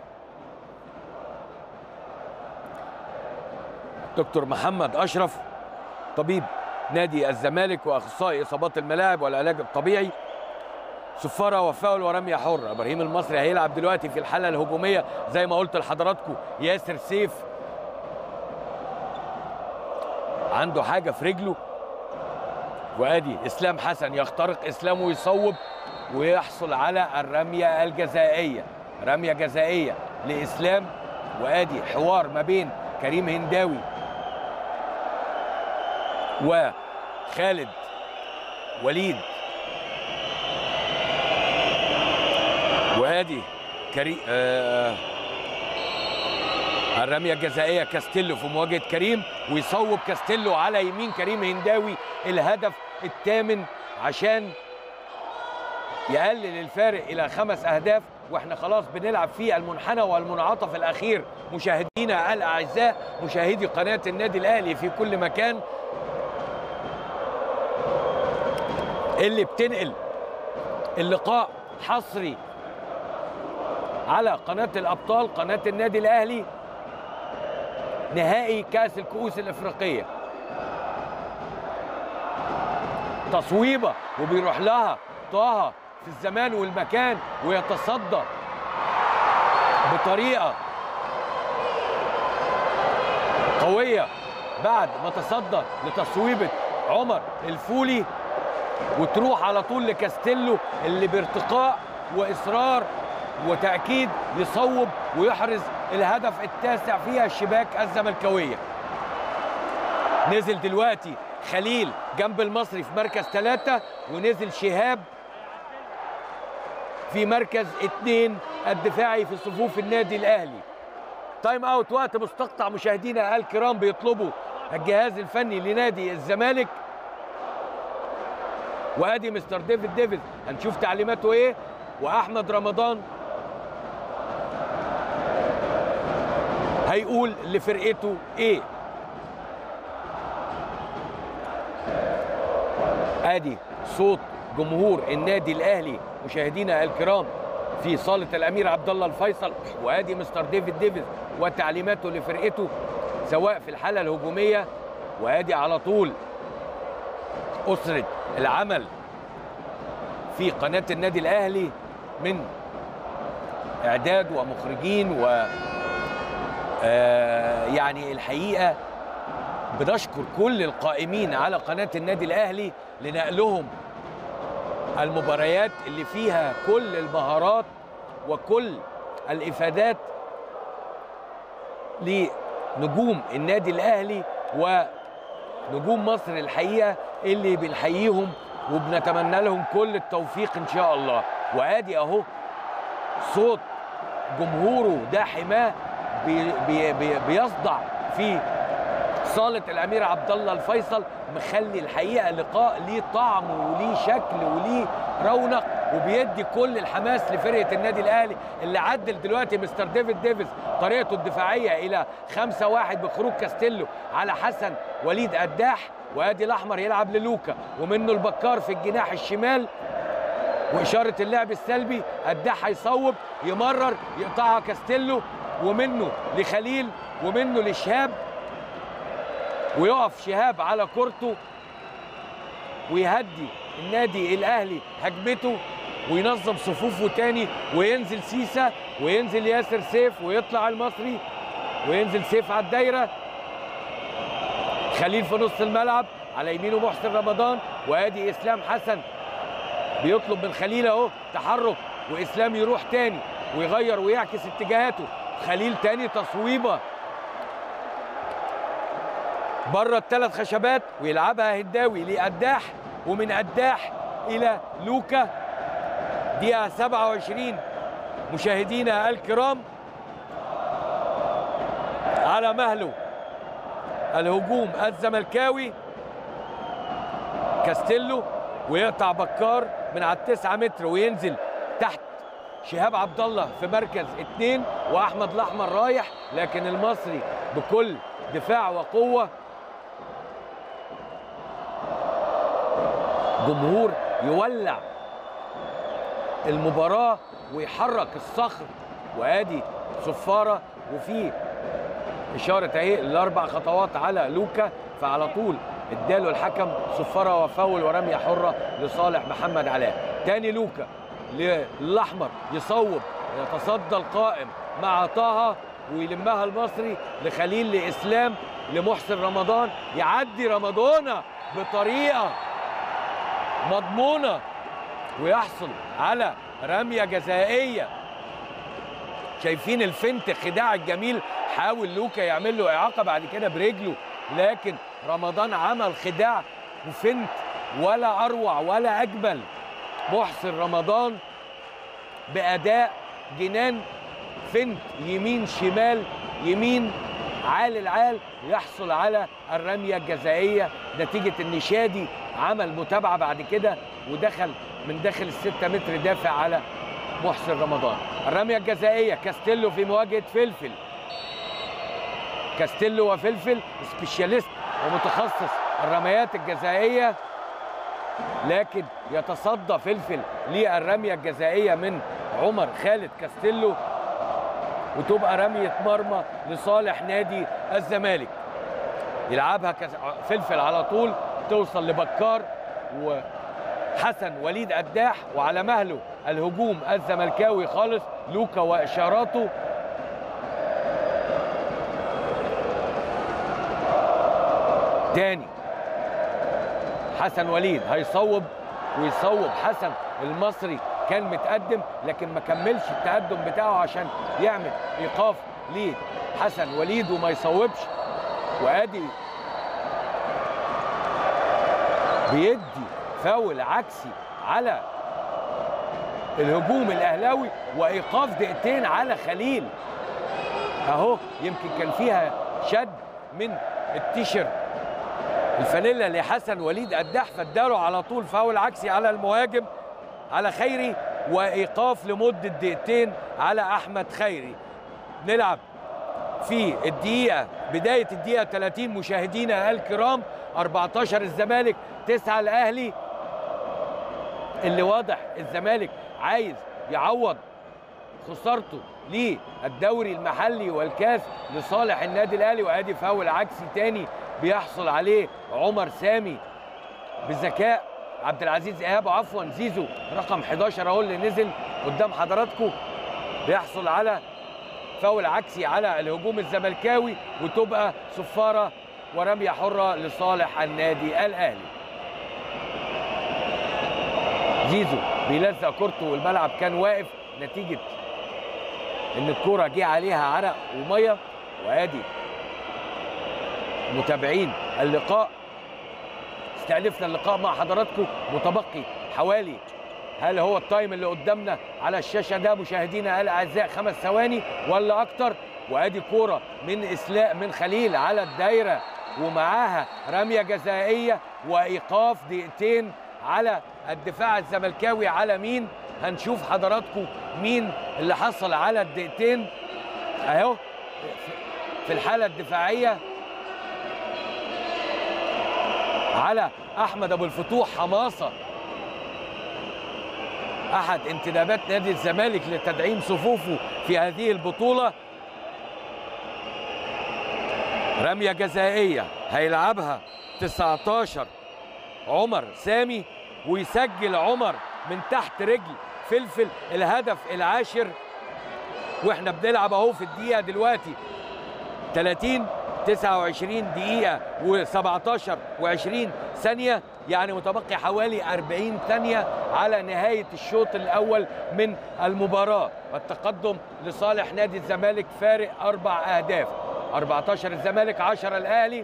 Speaker 1: دكتور محمد اشرف طبيب نادي الزمالك واخصائي اصابات الملاعب والعلاج الطبيعي صفاره وفاول ورميه حره ابراهيم المصري هيلعب دلوقتي في الحاله الهجوميه زي ما قلت لحضراتكم ياسر سيف عنده حاجه في رجله وادي اسلام حسن يخترق اسلام ويصوب ويحصل على الرميه الجزائيه رميه جزائيه لاسلام وادي حوار ما بين كريم هنداوي وخالد وليد وادي كريم آه الرميه الجزائيه كاستيلو في مواجهه كريم ويصوب كاستيلو على يمين كريم هنداوي الهدف الثامن عشان يقلل الفارق الى خمس اهداف واحنا خلاص بنلعب في المنحنى والمنعطف الاخير مشاهدينا الاعزاء مشاهدي قناه النادي الاهلي في كل مكان اللي بتنقل اللقاء حصري على قناه الابطال قناه النادي الاهلي نهائي كاس الكؤوس الافريقيه تصويبه وبيروح لها طه في الزمان والمكان ويتصدى بطريقه قويه بعد ما تصدى لتصويبه عمر الفولي وتروح على طول لكاستيلو اللي بارتقاء واصرار وتاكيد يصوب ويحرز الهدف التاسع فيها الشباك الزملكاويه نزل دلوقتي خليل جنب المصري في مركز ثلاثة ونزل شهاب في مركز اثنين الدفاعي في صفوف النادي الاهلي تايم اوت وقت مستقطع مشاهدينا الكرام بيطلبوا الجهاز الفني لنادي الزمالك وادي مستر ديفيد ديفيد هنشوف تعليماته ايه واحمد رمضان هيقول لفرقته ايه ادي صوت جمهور النادي الاهلي مشاهدينا الكرام في صاله الامير عبد الله الفيصل وادي مستر ديفيد ديفيز وتعليماته لفرقته سواء في الحاله الهجوميه وادي على طول اسره العمل في قناه النادي الاهلي من اعداد ومخرجين و آه يعني الحقيقه بنشكر كل القائمين على قناه النادي الاهلي لنقلهم المباريات اللي فيها كل المهارات وكل الافادات لنجوم النادي الاهلي ونجوم مصر الحقيقه اللي بنحييهم وبنتمنى لهم كل التوفيق ان شاء الله وادي اهو صوت جمهوره ده حماه بي بي بي بيصدع في صالة الأمير عبد الله الفيصل مخلي الحقيقة لقاء ليه طعم وليه شكل وليه رونق وبيدي كل الحماس لفرقة النادي الأهلي اللي عدل دلوقتي مستر ديفيد ديفيز طريقته الدفاعية إلى 5 واحد بخروج كاستيلو على حسن وليد قداح وادي الأحمر يلعب للوكا ومنه البكار في الجناح الشمال وإشارة اللعب السلبي قداح هيصوب يمرر يقطعها كاستيلو ومنه لخليل ومنه لشهاب ويقف شهاب على كورته ويهدي النادي الاهلي هجمته وينظم صفوفه تاني وينزل سيسا وينزل ياسر سيف ويطلع المصري وينزل سيف على الدايره خليل في نص الملعب على يمينه محسن رمضان وادي اسلام حسن بيطلب من خليل اهو تحرك واسلام يروح تاني ويغير ويعكس اتجاهاته خليل تاني تصويبه بره الثلاث خشبات ويلعبها هداوي لقداح ومن قداح الى لوكا دقيقه 27 مشاهدينا الكرام على مهله الهجوم الزملكاوي كاستيلو ويقطع بكار من على التسعة متر وينزل تحت شهاب عبد الله في مركز اثنين واحمد الاحمر رايح لكن المصري بكل دفاع وقوه جمهور يولع المباراة ويحرك الصخر وادي صفارة وفي إشارة اهي الأربع خطوات على لوكا فعلى طول اداله الحكم صفارة وفاول ورمية حرة لصالح محمد علاء تاني لوكا للأحمر يصوب يتصدى القائم مع طه ويلمها المصري لخليل لإسلام لمحسن رمضان يعدي رمضان بطريقة مضمونة ويحصل على رمية جزائية شايفين الفنت الخداع الجميل حاول لوكا يعمل له إعاقة بعد كده برجله لكن رمضان عمل خداع وفنت ولا أروع ولا أجمل محسن رمضان بأداء جنان فنت يمين شمال يمين عال العال يحصل على الرميه الجزائيه نتيجه ان شادي عمل متابعه بعد كده ودخل من داخل الستة متر دافع على محسن رمضان الرميه الجزائيه كاستيلو في مواجهه فلفل كاستيلو وفلفل سبيشاليست ومتخصص الرميات الجزائيه لكن يتصدى فلفل للرميه الجزائيه من عمر خالد كاستيلو وتبقى رميه مرمى لصالح نادي الزمالك يلعبها فلفل على طول توصل لبكار وحسن وليد قداح وعلى مهله الهجوم الزملكاوي خالص لوكا واشاراته تاني حسن وليد هيصوب ويصوب حسن المصري كان متقدم لكن ما كملش التقدم بتاعه عشان يعمل ايقاف لحسن وليد وما يصوبش وادي بيدي فاول عكسي على الهجوم الاهلاوي وايقاف دقيقتين على خليل اهو يمكن كان فيها شد من التيشيرت الفانيلا لحسن وليد قداح فاداله على طول فاول عكسي على المهاجم على خيري وايقاف لمده دقيقتين على احمد خيري نلعب في الدقيقه بدايه الدقيقه 30 مشاهدينا الكرام 14 الزمالك 9 الاهلي اللي واضح الزمالك عايز يعوض خسارته للدوري المحلي والكاس لصالح النادي الاهلي وادي فاول عكسي تاني بيحصل عليه عمر سامي بذكاء عبد العزيز ايهاب عفوا زيزو رقم 11 اهو اللي نزل قدام حضراتكم بيحصل على فاول عكسي على الهجوم الزملكاوي وتبقى صفاره ورميه حره لصالح النادي الاهلي زيزو بيلزق كورته والملعب كان واقف نتيجه ان الكوره جه عليها عرق وميه وادي متابعين اللقاء استأنفنا اللقاء مع حضراتكم متبقي حوالي هل هو التايم اللي قدامنا على الشاشه ده مشاهدينا الاعزاء خمس ثواني ولا اكتر وادي كوره من اسلاء من خليل على الدايره ومعاها رميه جزائيه وايقاف دقيقتين على الدفاع الزملكاوي على مين هنشوف حضراتكم مين اللي حصل على الدقيقتين اهو في الحاله الدفاعيه على احمد ابو الفتوح حماسه احد انتدابات نادي الزمالك لتدعيم صفوفه في هذه البطوله رميه جزائيه هيلعبها 19 عمر سامي ويسجل عمر من تحت رجل فلفل الهدف العاشر واحنا بنلعب اهو في الدقيقه دلوقتي 30 29 دقيقة و17 و20 ثانية يعني متبقي حوالي 40 ثانية على نهاية الشوط الأول من المباراة والتقدم لصالح نادي الزمالك فارق أربع أهداف 14 الزمالك 10 الأهلي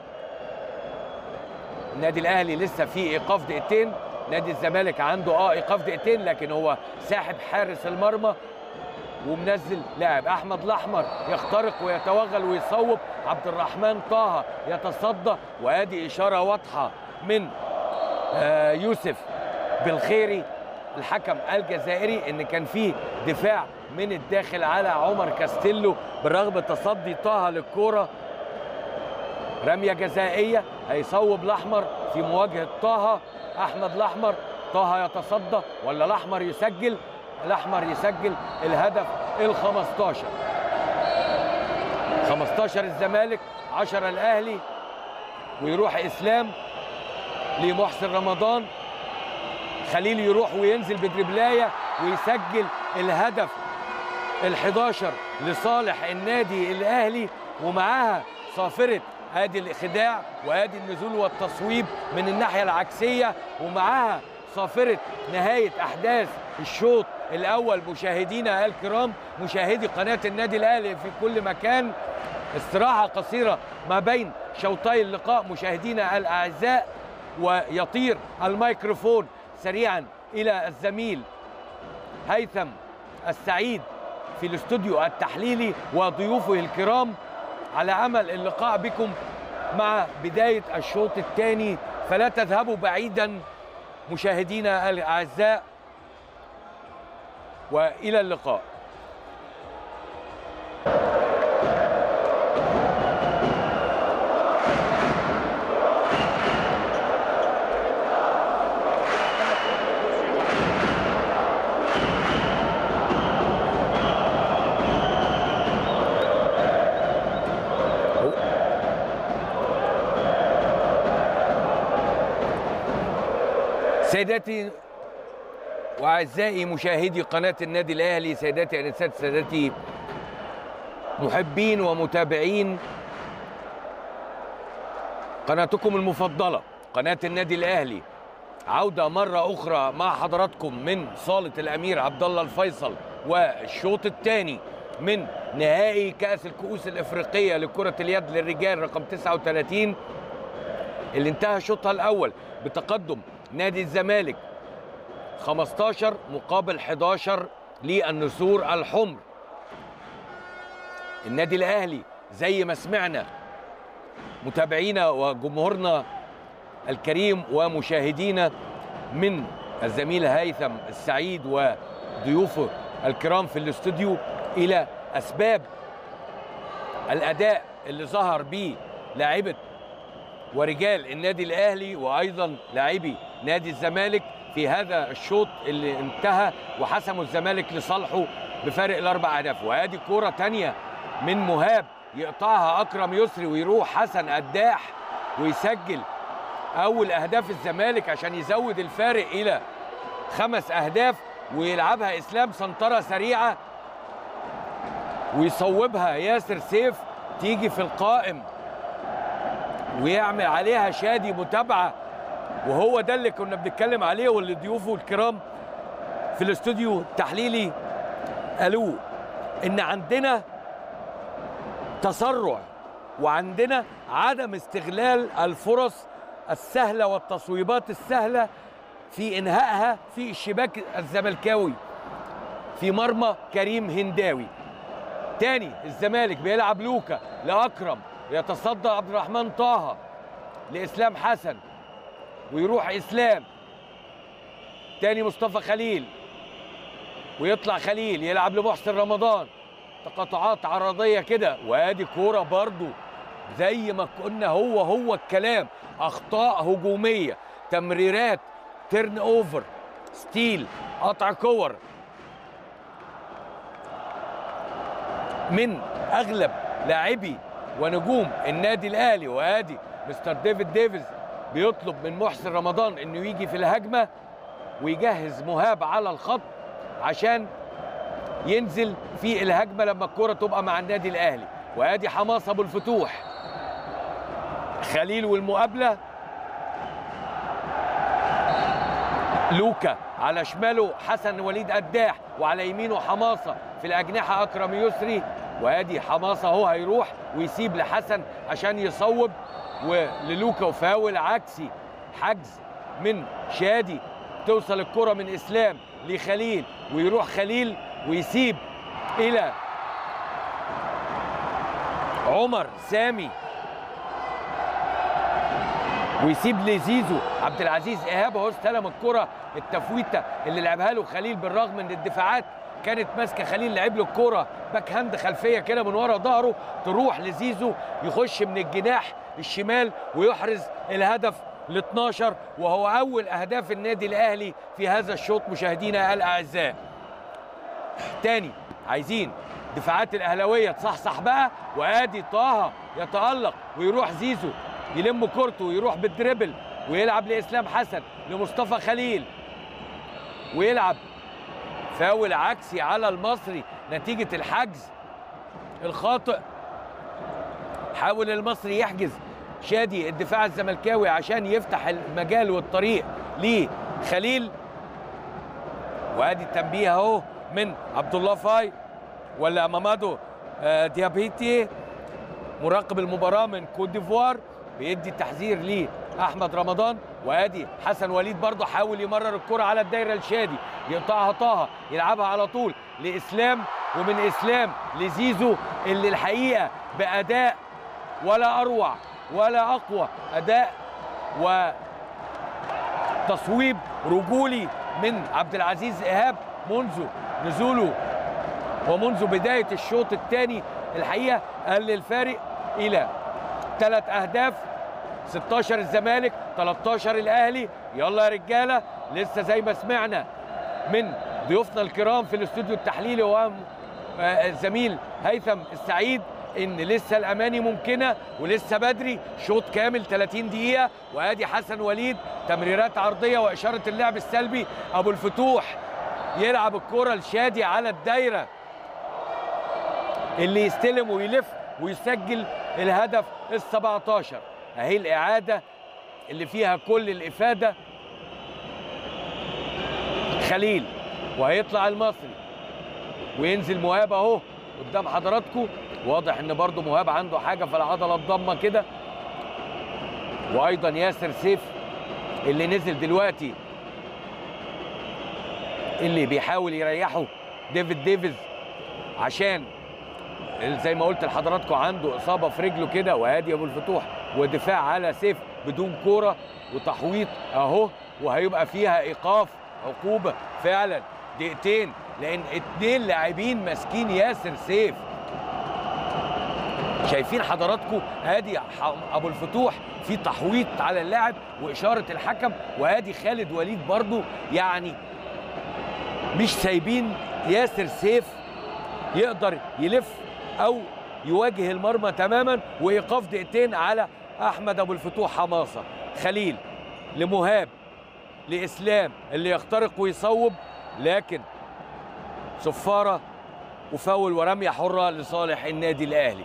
Speaker 1: النادي الأهلي لسه في إيقاف دقيقتين نادي الزمالك عنده اه ايقاف دقيقتين لكن هو ساحب حارس المرمى ومنزل لاعب احمد الاحمر يخترق ويتوغل ويصوب عبد الرحمن طه يتصدى وادي اشاره واضحه من آه يوسف بالخيري الحكم الجزائري ان كان في دفاع من الداخل على عمر كاستيلو بالرغم تصدي طه للكوره رميه جزائيه هيصوب الاحمر في مواجهه طه احمد الاحمر طه يتصدى ولا الاحمر يسجل الاحمر يسجل الهدف ال 15 15 الزمالك 10 الاهلي ويروح اسلام لمحسن رمضان خليل يروح وينزل بدربلايه ويسجل الهدف ال 11 لصالح النادي الاهلي ومعاها صافره ادي الخداع وادي النزول والتصويب من الناحيه العكسيه ومعاها صافره نهايه احداث الشوط الاول مشاهدينا الكرام مشاهدي قناه النادي الاهلي في كل مكان استراحه قصيره ما بين شوطي اللقاء مشاهدينا الاعزاء ويطير الميكروفون سريعا الى الزميل هيثم السعيد في الاستوديو التحليلي وضيوفه الكرام على امل اللقاء بكم مع بدايه الشوط الثاني فلا تذهبوا بعيدا مشاهدينا الاعزاء والى اللقاء سيداتي واعزائي مشاهدي قناه النادي الاهلي سيداتي انسات سادتي محبين ومتابعين قناتكم المفضله قناه النادي الاهلي عوده مره اخرى مع حضراتكم من صاله الامير عبد الله الفيصل والشوط الثاني من نهائي كاس الكؤوس الافريقيه لكره اليد للرجال رقم 39 اللي انتهى شوطها الاول بتقدم نادي الزمالك 15 مقابل 11 للنسور الحمر النادي الاهلي زي ما سمعنا متابعينا وجمهورنا الكريم ومشاهدينا من الزميل هيثم السعيد وضيوفه الكرام في الاستوديو الى اسباب الاداء اللي ظهر بيه لاعبه ورجال النادي الاهلي وايضا لاعبي نادي الزمالك في هذا الشوط اللي انتهى وحسموا الزمالك لصالحه بفارق الاربع اهداف وادي كوره تانية من مهاب يقطعها اكرم يسري ويروح حسن قداح ويسجل اول اهداف الزمالك عشان يزود الفارق الى خمس اهداف ويلعبها اسلام سنطره سريعه ويصوبها ياسر سيف تيجي في القائم ويعمل عليها شادي متابعه وهو ده اللي كنا بنتكلم عليه واللي ضيوفه الكرام في الاستوديو التحليلي قالوه ان عندنا تسرع وعندنا عدم استغلال الفرص السهله والتصويبات السهله في انهائها في الشباك الزملكاوي في مرمى كريم هنداوي تاني الزمالك بيلعب لوكا لاكرم يتصدى عبد الرحمن طه لاسلام حسن ويروح اسلام تاني مصطفى خليل ويطلع خليل يلعب لمحسن رمضان تقاطعات عرضيه كده وادي كوره برضو زي ما قلنا هو هو الكلام اخطاء هجوميه تمريرات تيرن اوفر ستيل قطع كور من اغلب لاعبي ونجوم النادي الاهلي وادي مستر ديفيد ديفيز بيطلب من محسن رمضان انه يجي في الهجمه ويجهز مهاب على الخط عشان ينزل في الهجمه لما الكره تبقى مع النادي الاهلي وادي حماس ابو الفتوح خليل والمقابله لوكا على شماله حسن وليد قداح وعلى يمينه حماصه في الاجنحه اكرم يسري وادي حماصه اهو هيروح ويسيب لحسن عشان يصوب وللوكا وفاول عكسي حجز من شادي توصل الكره من اسلام لخليل ويروح خليل ويسيب الى عمر سامي ويسيب لزيزو عبد العزيز ايهاب اهو استلم الكره التفويته اللي لعبها له خليل بالرغم من الدفاعات كانت ماسكه خليل لعب له الكوره باك هاند خلفيه كده من ورا ظهره تروح لزيزو يخش من الجناح الشمال ويحرز الهدف ال 12 وهو اول اهداف النادي الاهلي في هذا الشوط مشاهدينا الاعزاء. تاني عايزين دفاعات الاهلاويه تصحصح بقى وادي طه يتالق ويروح زيزو يلم كورته ويروح بالدريبل ويلعب لاسلام حسن لمصطفى خليل ويلعب فاول عكسي على المصري نتيجه الحجز الخاطئ حاول المصري يحجز شادي الدفاع الزملكاوي عشان يفتح المجال والطريق لخليل وادي التنبيه اهو من عبد الله فاي ولا مامادو ديابيتي مراقب المباراه من كوت ديفوار بيدي التحذير لاحمد رمضان وادي حسن وليد برضه حاول يمرر الكره على الدايره لشادي يقطعها طه يلعبها على طول لاسلام ومن اسلام لزيزو اللي الحقيقه باداء ولا اروع ولا اقوى اداء وتصويب رجولي من عبد العزيز ايهاب منذ نزوله ومنذ بدايه الشوط الثاني الحقيقه قلل الفارق الى ثلاث اهداف 16 الزمالك 13 الاهلي يلا يا رجاله لسه زي ما سمعنا من ضيوفنا الكرام في الاستوديو التحليلي وهو الزميل هيثم السعيد ان لسه الاماني ممكنه ولسه بدري شوط كامل 30 دقيقه وادي حسن وليد تمريرات عرضيه واشاره اللعب السلبي ابو الفتوح يلعب الكره لشادي على الدايره اللي يستلم ويلف ويسجل الهدف ال 17 اهي الاعاده اللي فيها كل الافاده خليل وهيطلع المصري وينزل مهاب اهو قدام حضراتكم واضح ان برضو مهاب عنده حاجه في العضله الضمه كده وايضا ياسر سيف اللي نزل دلوقتي اللي بيحاول يريحه ديفيد ديفيز عشان زي ما قلت لحضراتكم عنده اصابه في رجله كده وهادي ابو الفتوح ودفاع على سيف بدون كوره وتحويط اهو وهيبقى فيها ايقاف عقوبه فعلا دقيقتين لان اتنين لاعبين ماسكين ياسر سيف شايفين حضراتكم ادي ابو الفتوح في تحويط على اللاعب واشاره الحكم وادي خالد وليد برضو يعني مش سايبين ياسر سيف يقدر يلف او يواجه المرمى تماما وايقاف دقيقتين على احمد ابو الفتوح حماصه خليل لمهاب لاسلام اللي يخترق ويصوب لكن صفاره وفاول ورميه حره لصالح النادي الاهلي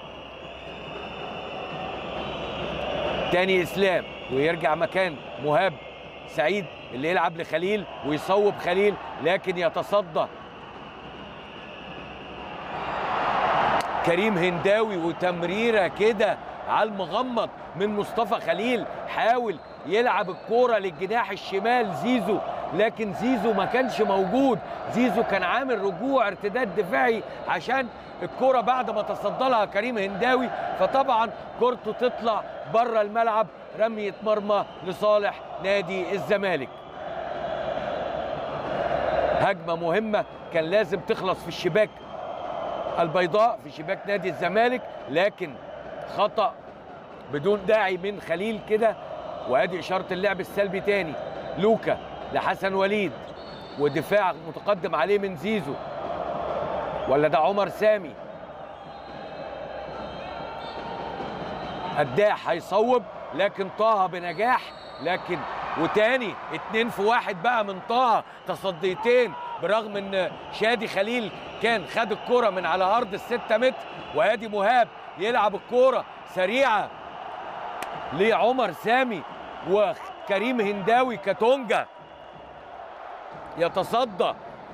Speaker 1: تاني اسلام ويرجع مكان مهاب سعيد اللي يلعب لخليل ويصوب خليل لكن يتصدى كريم هنداوي وتمريره كده على المغمض من مصطفى خليل حاول يلعب الكوره للجناح الشمال زيزو لكن زيزو ما كانش موجود زيزو كان عامل رجوع ارتداد دفاعي عشان الكرة بعد ما تصدى لها كريم هنداوي فطبعا كورته تطلع بره الملعب رمية مرمى لصالح نادي الزمالك هجمة مهمة كان لازم تخلص في الشباك البيضاء في شباك نادي الزمالك لكن خطأ بدون داعي من خليل كده وادي اشاره اللعب السلبي تاني لوكا لحسن وليد ودفاع متقدم عليه من زيزو ولا ده عمر سامي الداح هيصوب لكن طه بنجاح لكن وتاني اتنين في واحد بقى من طه تصديتين برغم ان شادي خليل كان خد الكرة من على ارض الستة متر وادي مهاب يلعب الكرة سريعة لعمر سامي وكريم هنداوي كاتونجا يتصدى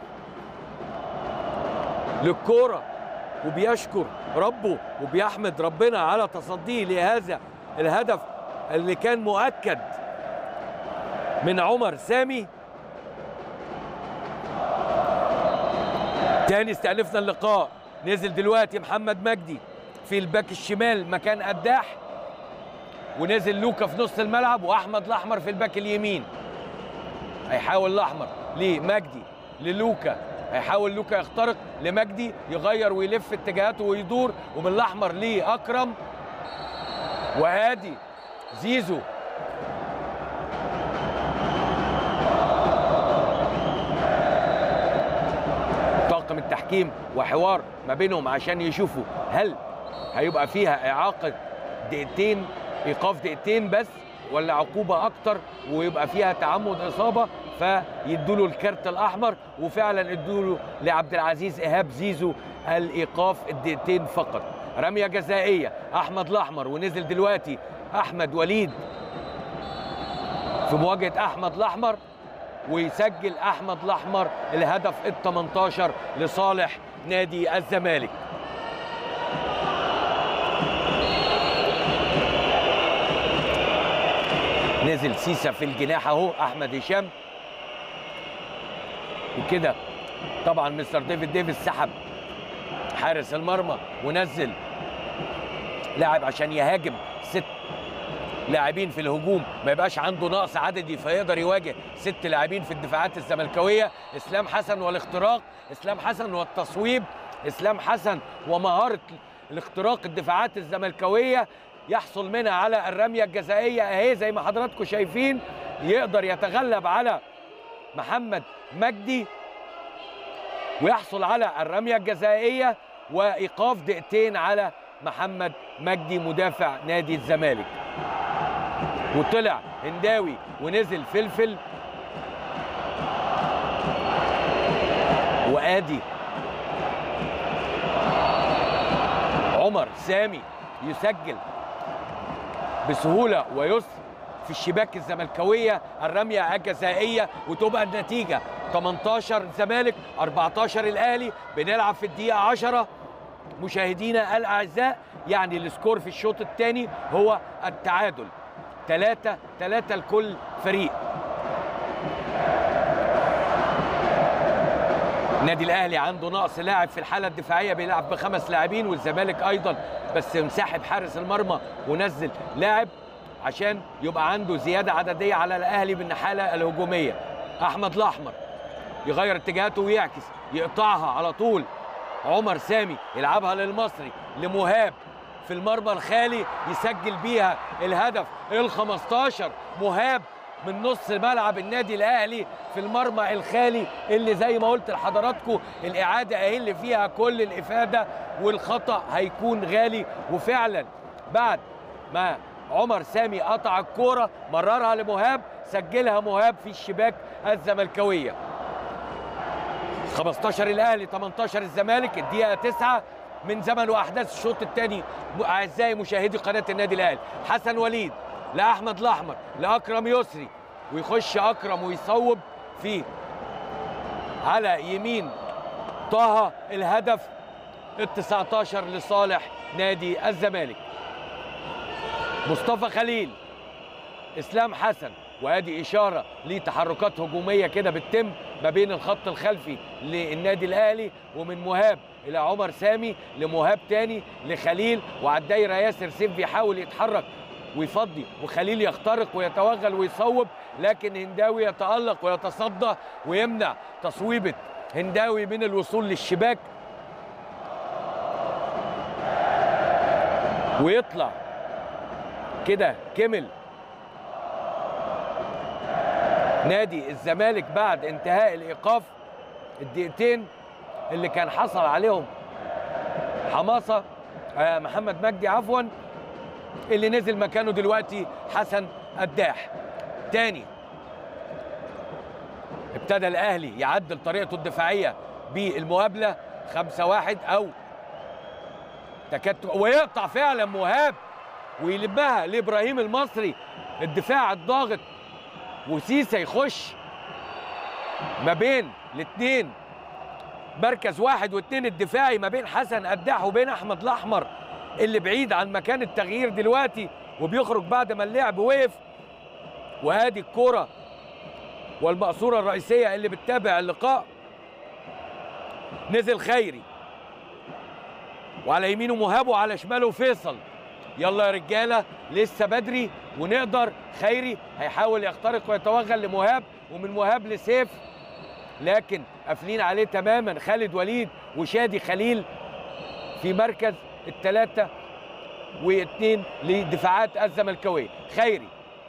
Speaker 1: للكوره وبيشكر ربه وبيحمد ربنا على تصديه لهذا الهدف اللي كان مؤكد من عمر سامي تاني استأنفنا اللقاء نزل دلوقتي محمد مجدي في الباك الشمال مكان قداح ونزل لوكا في نص الملعب واحمد الاحمر في الباك اليمين هيحاول الاحمر لمجدي للوكا هيحاول لوكا يخترق لمجدي يغير ويلف اتجاهاته ويدور ومن الاحمر لاكرم وادي زيزو طاقم التحكيم وحوار ما بينهم عشان يشوفوا هل هيبقى فيها اعاقه دقيقتين ايقاف دقيقتين بس ولا عقوبه اكتر ويبقى فيها تعمد اصابه فيدوا له الكارت الاحمر وفعلا ادوا له لعبد العزيز ايهاب زيزو الايقاف الدقيقتين فقط رميه جزائيه احمد الاحمر ونزل دلوقتي احمد وليد في مواجهه احمد الاحمر ويسجل احمد الاحمر الهدف ال 18 لصالح نادي الزمالك نزل سيسا في الجناح اهو احمد هشام وكده طبعا مستر ديفيد ديفيس سحب حارس المرمى ونزل لاعب عشان يهاجم ست لاعبين في الهجوم ما يبقاش عنده نقص عددي فيقدر يواجه ست لاعبين في الدفاعات الزملكاويه اسلام حسن والاختراق اسلام حسن والتصويب اسلام حسن ومهاره الاختراق الدفاعات الزملكاويه يحصل منها على الرميه الجزائيه اهي زي ما حضراتكم شايفين يقدر يتغلب على محمد مجدي ويحصل على الرميه الجزائيه وايقاف دقيقتين على محمد مجدي مدافع نادي الزمالك وطلع هنداوي ونزل فلفل وادي عمر سامي يسجل بسهوله ويسر في الشباك الزملكاويه الرميه الجزائيه وتبقى النتيجه 18 زمالك 14 الاهلي بنلعب في الدقيقه 10 مشاهدينا الاعزاء يعني السكور في الشوط الثاني هو التعادل 3 3 لكل فريق النادي الاهلي عنده نقص لاعب في الحاله الدفاعيه بيلعب بخمس لاعبين والزمالك ايضا بس مساحب حارس المرمى ونزل لاعب عشان يبقى عنده زياده عدديه على الاهلي من الحاله الهجوميه احمد الاحمر يغير اتجاهاته ويعكس يقطعها على طول عمر سامي يلعبها للمصري لمهاب في المرمى الخالي يسجل بيها الهدف ال 15 مهاب من نص ملعب النادي الاهلي في المرمى الخالي اللي زي ما قلت لحضراتكم الاعاده اهي اللي فيها كل الافاده والخطا هيكون غالي وفعلا بعد ما عمر سامي قطع الكوره مررها لمهاب سجلها مهاب في الشباك الزملكاويه 15 الاهلي 18 الزمالك الدقيقه 9 من زمن واحداث الشوط الثاني اعزائي مشاهدي قناه النادي الاهلي حسن وليد لاحمد الاحمر لاكرم يسري ويخش اكرم ويصوب في على يمين طه الهدف ال 19 لصالح نادي الزمالك مصطفى خليل اسلام حسن وادي اشاره لتحركات هجوميه كده بتتم ما بين الخط الخلفي للنادي الاهلي ومن مهاب الى عمر سامي لمهاب تاني لخليل وعلى الدايره ياسر سيف بيحاول يتحرك ويفضي وخليل يخترق ويتوغل ويصوب لكن هنداوي يتالق ويتصدى ويمنع تصويبه هنداوي من الوصول للشباك ويطلع كده كمل نادي الزمالك بعد انتهاء الايقاف الدقيقتين اللي كان حصل عليهم حماسه آه محمد مجدي عفوا اللي نزل مكانه دلوقتي حسن قداح تاني ابتدى الاهلي يعدل طريقته الدفاعيه بالمقابله 5 1 او تكاد ويقطع فعلا مهاب ويلبها لابراهيم المصري الدفاع الضاغط وسيسا يخش ما بين الاثنين مركز واحد واثنين الدفاعي ما بين حسن قداح وبين احمد الاحمر اللي بعيد عن مكان التغيير دلوقتي وبيخرج بعد ما اللعب وقف وادي الكوره والمقصوره الرئيسيه اللي بتتابع اللقاء نزل خيري وعلى يمينه مهاب وعلى شماله فيصل يلا يا رجاله لسه بدري ونقدر خيري هيحاول يخترق ويتوغل لمهاب ومن مهاب لسيف لكن قافلين عليه تماما خالد وليد وشادي خليل في مركز الثلاثة واثنين لدفاعات الزملكاوية خيري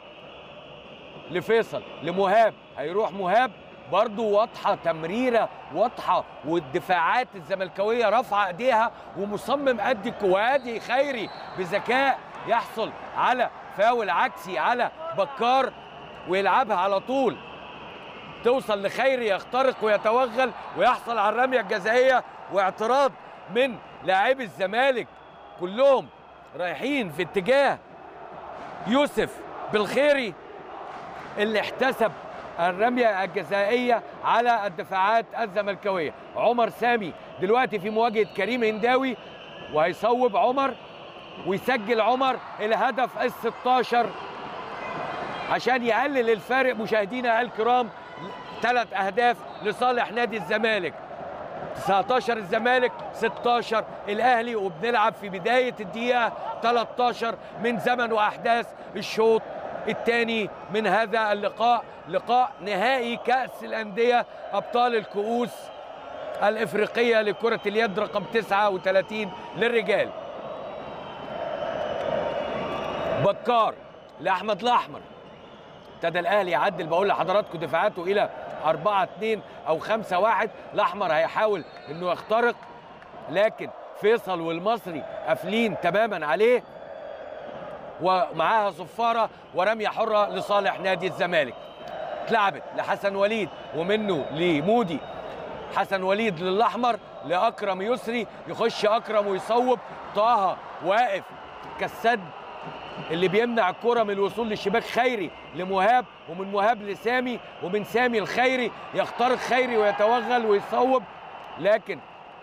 Speaker 1: لفيصل لمهاب هيروح مهاب برضو واضحة تمريرة واضحة والدفاعات الزملكاوية رافعة ايديها ومصمم قد وادي خيري بذكاء يحصل على فاول عكسي على بكار ويلعبها على طول توصل لخيري يخترق ويتوغل ويحصل على الرمية الجزائية واعتراض من لاعبي الزمالك كلهم رايحين في اتجاه يوسف بالخيري اللي احتسب الرمية الجزائية على الدفاعات الزملكاوية عمر سامي دلوقتي في مواجهة كريم هنداوي وهيصوب عمر ويسجل عمر الهدف ال 16 عشان يقلل الفارق مشاهدينا الكرام ثلاث اهداف لصالح نادي الزمالك 19 الزمالك 16 الاهلي وبنلعب في بدايه الدقيقه 13 من زمن واحداث الشوط الثاني من هذا اللقاء لقاء نهائي كاس الانديه ابطال الكؤوس الافريقيه لكره اليد رقم 39 للرجال بكار لاحمد الاحمر ابتدى الاهلي يعدل بقول لحضراتكم دفاعاته الى 4 2 او 5 1 الاحمر هيحاول انه يخترق لكن فيصل والمصري قافلين تماما عليه ومعاها صفاره ورميه حره لصالح نادي الزمالك اتلعبت لحسن وليد ومنه لمودي حسن وليد للاحمر لاكرم يسري يخش اكرم ويصوب طه واقف كالسد اللي بيمنع الكرة من الوصول للشباك خيري لمهاب ومن مهاب لسامي ومن سامي الخيري يخترق خيري ويتوغل ويصوب لكن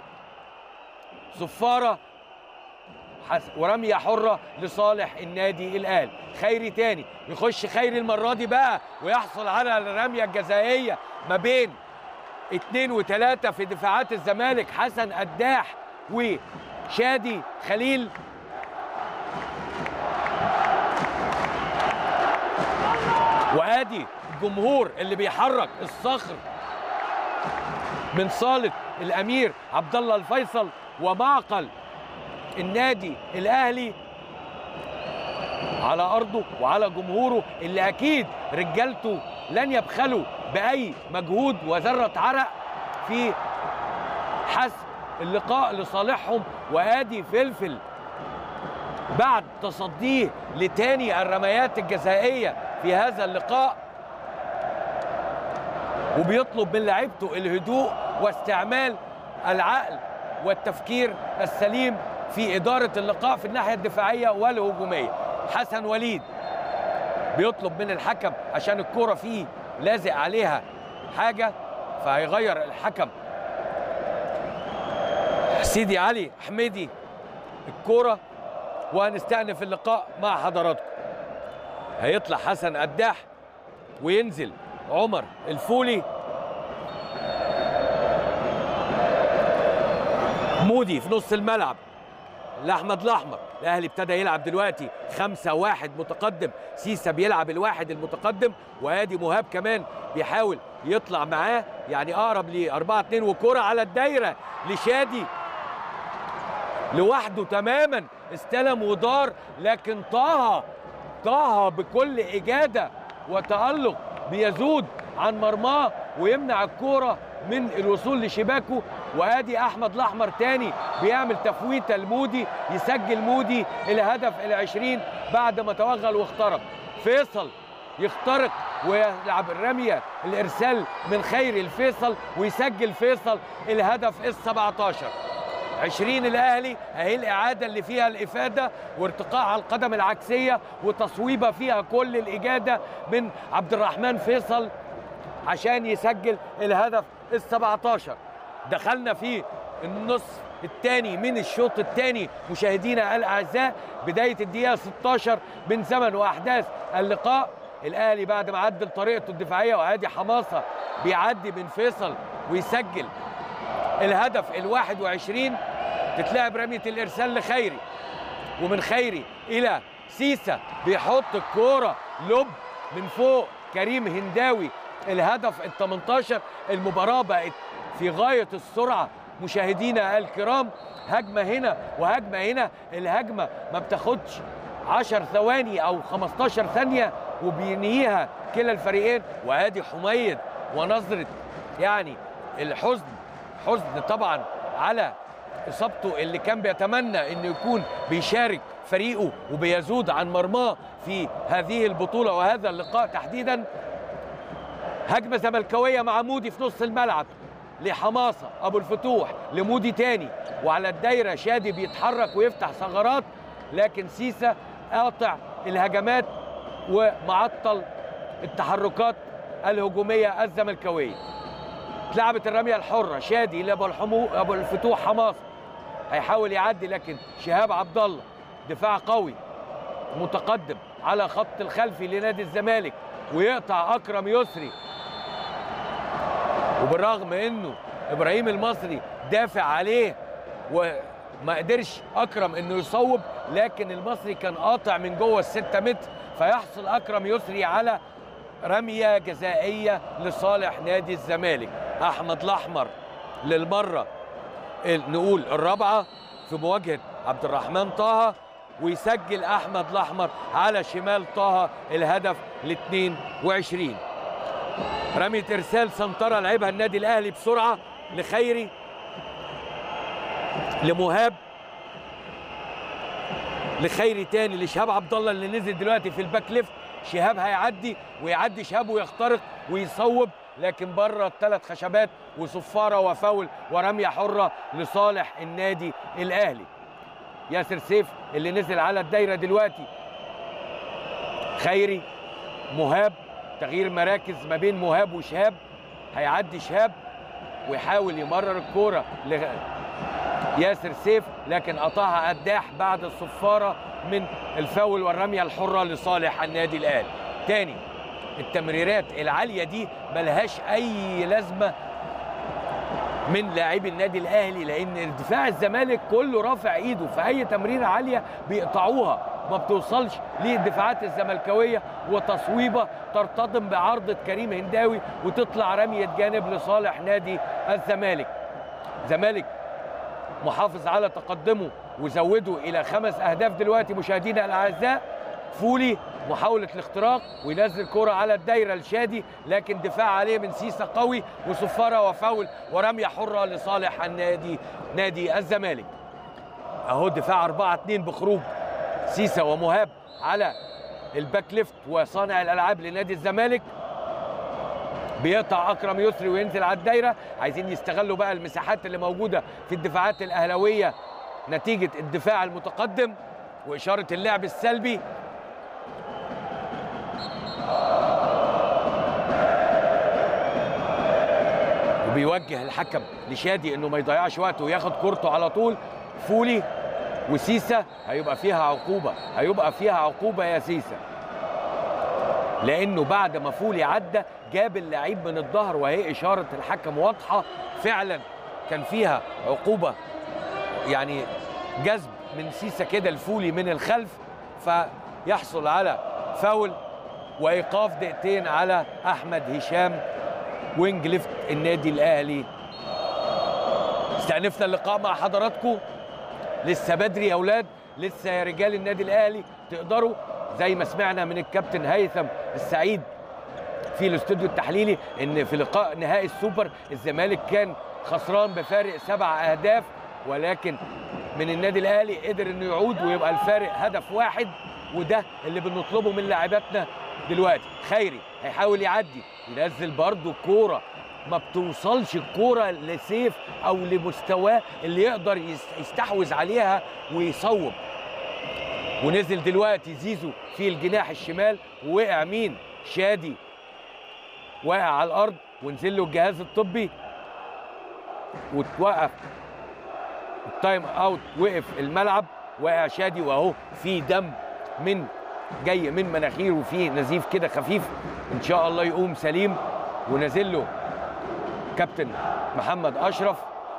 Speaker 1: صفارة ورمية حرة لصالح النادي الأهلي خيري تاني يخش خيري المرة دي بقى ويحصل على الرمية الجزائية ما بين اتنين وتلاتة في دفاعات الزمالك حسن قداح وشادي خليل وادي الجمهور اللي بيحرك الصخر من صاله الامير عبد الله الفيصل ومعقل النادي الاهلي على ارضه وعلى جمهوره اللي اكيد رجالته لن يبخلوا باي مجهود وذره عرق في حسم اللقاء لصالحهم وادي فلفل بعد تصديه لتاني الرميات الجزائيه في هذا اللقاء وبيطلب من لعيبته الهدوء واستعمال العقل والتفكير السليم في إدارة اللقاء في الناحية الدفاعية والهجومية حسن وليد بيطلب من الحكم عشان الكرة فيه لازق عليها حاجة فهيغير الحكم سيدي علي حميدي الكرة وهنستأنف اللقاء مع حضراتكم هيطلع حسن قداح وينزل عمر الفولي مودي في نص الملعب لاحمد الاحمر الاهلي ابتدى يلعب دلوقتي خمسة واحد متقدم سيسا بيلعب الواحد المتقدم وادي مهاب كمان بيحاول يطلع معاه يعني اقرب ل 4 2 وكرة على الدايره لشادي لوحده تماما استلم ودار لكن طه طه بكل اجاده وتالق بيزود عن مرماه ويمنع الكوره من الوصول لشباكه وادي احمد الاحمر تاني بيعمل تفويته لمودي يسجل مودي الهدف العشرين بعد ما توغل واخترق فيصل يخترق ويلعب الرميه الارسال من خيري الفيصل ويسجل فيصل الهدف ال 17 20 الاهلي اهي الاعاده اللي فيها الافاده وارتقاء على القدم العكسيه وتصويبه فيها كل الاجاده من عبد الرحمن فيصل عشان يسجل الهدف ال 17 دخلنا في النصف الثاني من الشوط الثاني مشاهدينا الاعزاء بدايه الدقيقه 16 من زمن واحداث اللقاء الاهلي بعد ما عدل طريقته الدفاعيه وادي حماسه بيعدي من فيصل ويسجل الهدف ال 21 تتلعب رميه الارسال لخيري ومن خيري الى سيسا بيحط الكوره لب من فوق كريم هنداوي الهدف ال 18 المباراه بقت في غايه السرعه مشاهدينا الكرام هجمه هنا وهجمه هنا الهجمه ما بتاخدش 10 ثواني او 15 ثانيه وبينهيها كلا الفريقين وادي حميد ونظره يعني الحزن حزن طبعا على اصابته اللي كان بيتمنى انه يكون بيشارك فريقه وبيزود عن مرماه في هذه البطوله وهذا اللقاء تحديدا هجمه زملكاويه مع مودي في نص الملعب لحماسه ابو الفتوح لمودي تاني وعلى الدايره شادي بيتحرك ويفتح ثغرات لكن سيسا قاطع الهجمات ومعطل التحركات الهجوميه الزملكاويه اتلعبت الرميه الحره شادي لابو الحمو ابو الفتوح حماس هيحاول يعدي لكن شهاب عبد الله دفاع قوي متقدم على خط الخلفي لنادي الزمالك ويقطع اكرم يسري وبالرغم انه ابراهيم المصري دافع عليه وما قدرش اكرم انه يصوب لكن المصري كان قاطع من جوه الستة متر فيحصل اكرم يسري على رميه جزائيه لصالح نادي الزمالك احمد الاحمر للمره نقول الرابعه في مواجهه عبد الرحمن طه ويسجل احمد الاحمر على شمال طه الهدف ال 22 رميه ارسال سنتره لعبها النادي الاهلي بسرعه لخيري لمهاب لخيري تاني لشهاب عبد الله اللي نزل دلوقتي في الباك ليفت شهاب هيعدي ويعدي شهاب ويخترق ويصوب لكن بره الثلاث خشبات وصفاره وفاول ورميه حره لصالح النادي الاهلي ياسر سيف اللي نزل على الدايره دلوقتي خيري مهاب تغيير مراكز ما بين مهاب وشهاب هيعدي شهاب ويحاول يمرر الكوره ياسر سيف لكن قطعها قداح بعد الصفاره من الفاول والرميه الحره لصالح النادي الاهلي تاني التمريرات العاليه دي ملهاش اي لازمه من لاعبي النادي الاهلي لان دفاع الزمالك كله رافع ايده في اي تمريره عاليه بيقطعوها ما بتوصلش للدفاعات الزملكاويه وتصويبه ترتطم بعرضه كريم هنداوي وتطلع رميه جانب لصالح نادي الزمالك زمالك محافظ على تقدمه وزوده الى خمس اهداف دلوقتي مشاهدينا الاعزاء فولي محاولة الاختراق وينزل كرة على الدايرة لشادي لكن دفاع عليه من سيسا قوي وصفارة وفاول ورمية حرة لصالح النادي نادي الزمالك اهو دفاع 4 2 بخروج سيسا ومهاب على الباك ليفت وصانع الالعاب لنادي الزمالك بيقطع اكرم يسري وينزل على الدايره عايزين يستغلوا بقى المساحات اللي موجوده في الدفاعات الاهلاويه نتيجه الدفاع المتقدم واشاره اللعب السلبي وبيوجه الحكم لشادي انه ما يضيعش وقته وياخد كورته على طول فولي وسيسا هيبقى فيها عقوبه هيبقى فيها عقوبه يا سيسا لانه بعد ما فولي عدى جاب اللعيب من الظهر وهي اشاره الحكم واضحه فعلا كان فيها عقوبه يعني جذب من سيسا كده الفولي من الخلف فيحصل على فاول وايقاف دقيقتين على احمد هشام وينج ليفت النادي الاهلي استأنفنا اللقاء مع حضراتكم لسه بدري يا اولاد لسه يا رجال النادي الاهلي تقدروا زي ما سمعنا من الكابتن هيثم السعيد في الاستوديو التحليلي ان في لقاء نهائي السوبر الزمالك كان خسران بفارق سبع اهداف ولكن من النادي الاهلي قدر انه يعود ويبقى الفارق هدف واحد وده اللي بنطلبه من لاعباتنا دلوقتي خيري هيحاول يعدي ينزل برضه الكوره ما بتوصلش الكوره لسيف او لمستواه اللي يقدر يستحوذ عليها ويصوب ونزل دلوقتي زيزو في الجناح الشمال ووقع مين شادي واقع على الارض ونزل له الجهاز الطبي وتوقف التايم اوت وقف الملعب وقع شادي واهو في دم من جاي من مناخيره وفي نزيف كده خفيف ان شاء الله يقوم سليم ونازل له كابتن محمد اشرف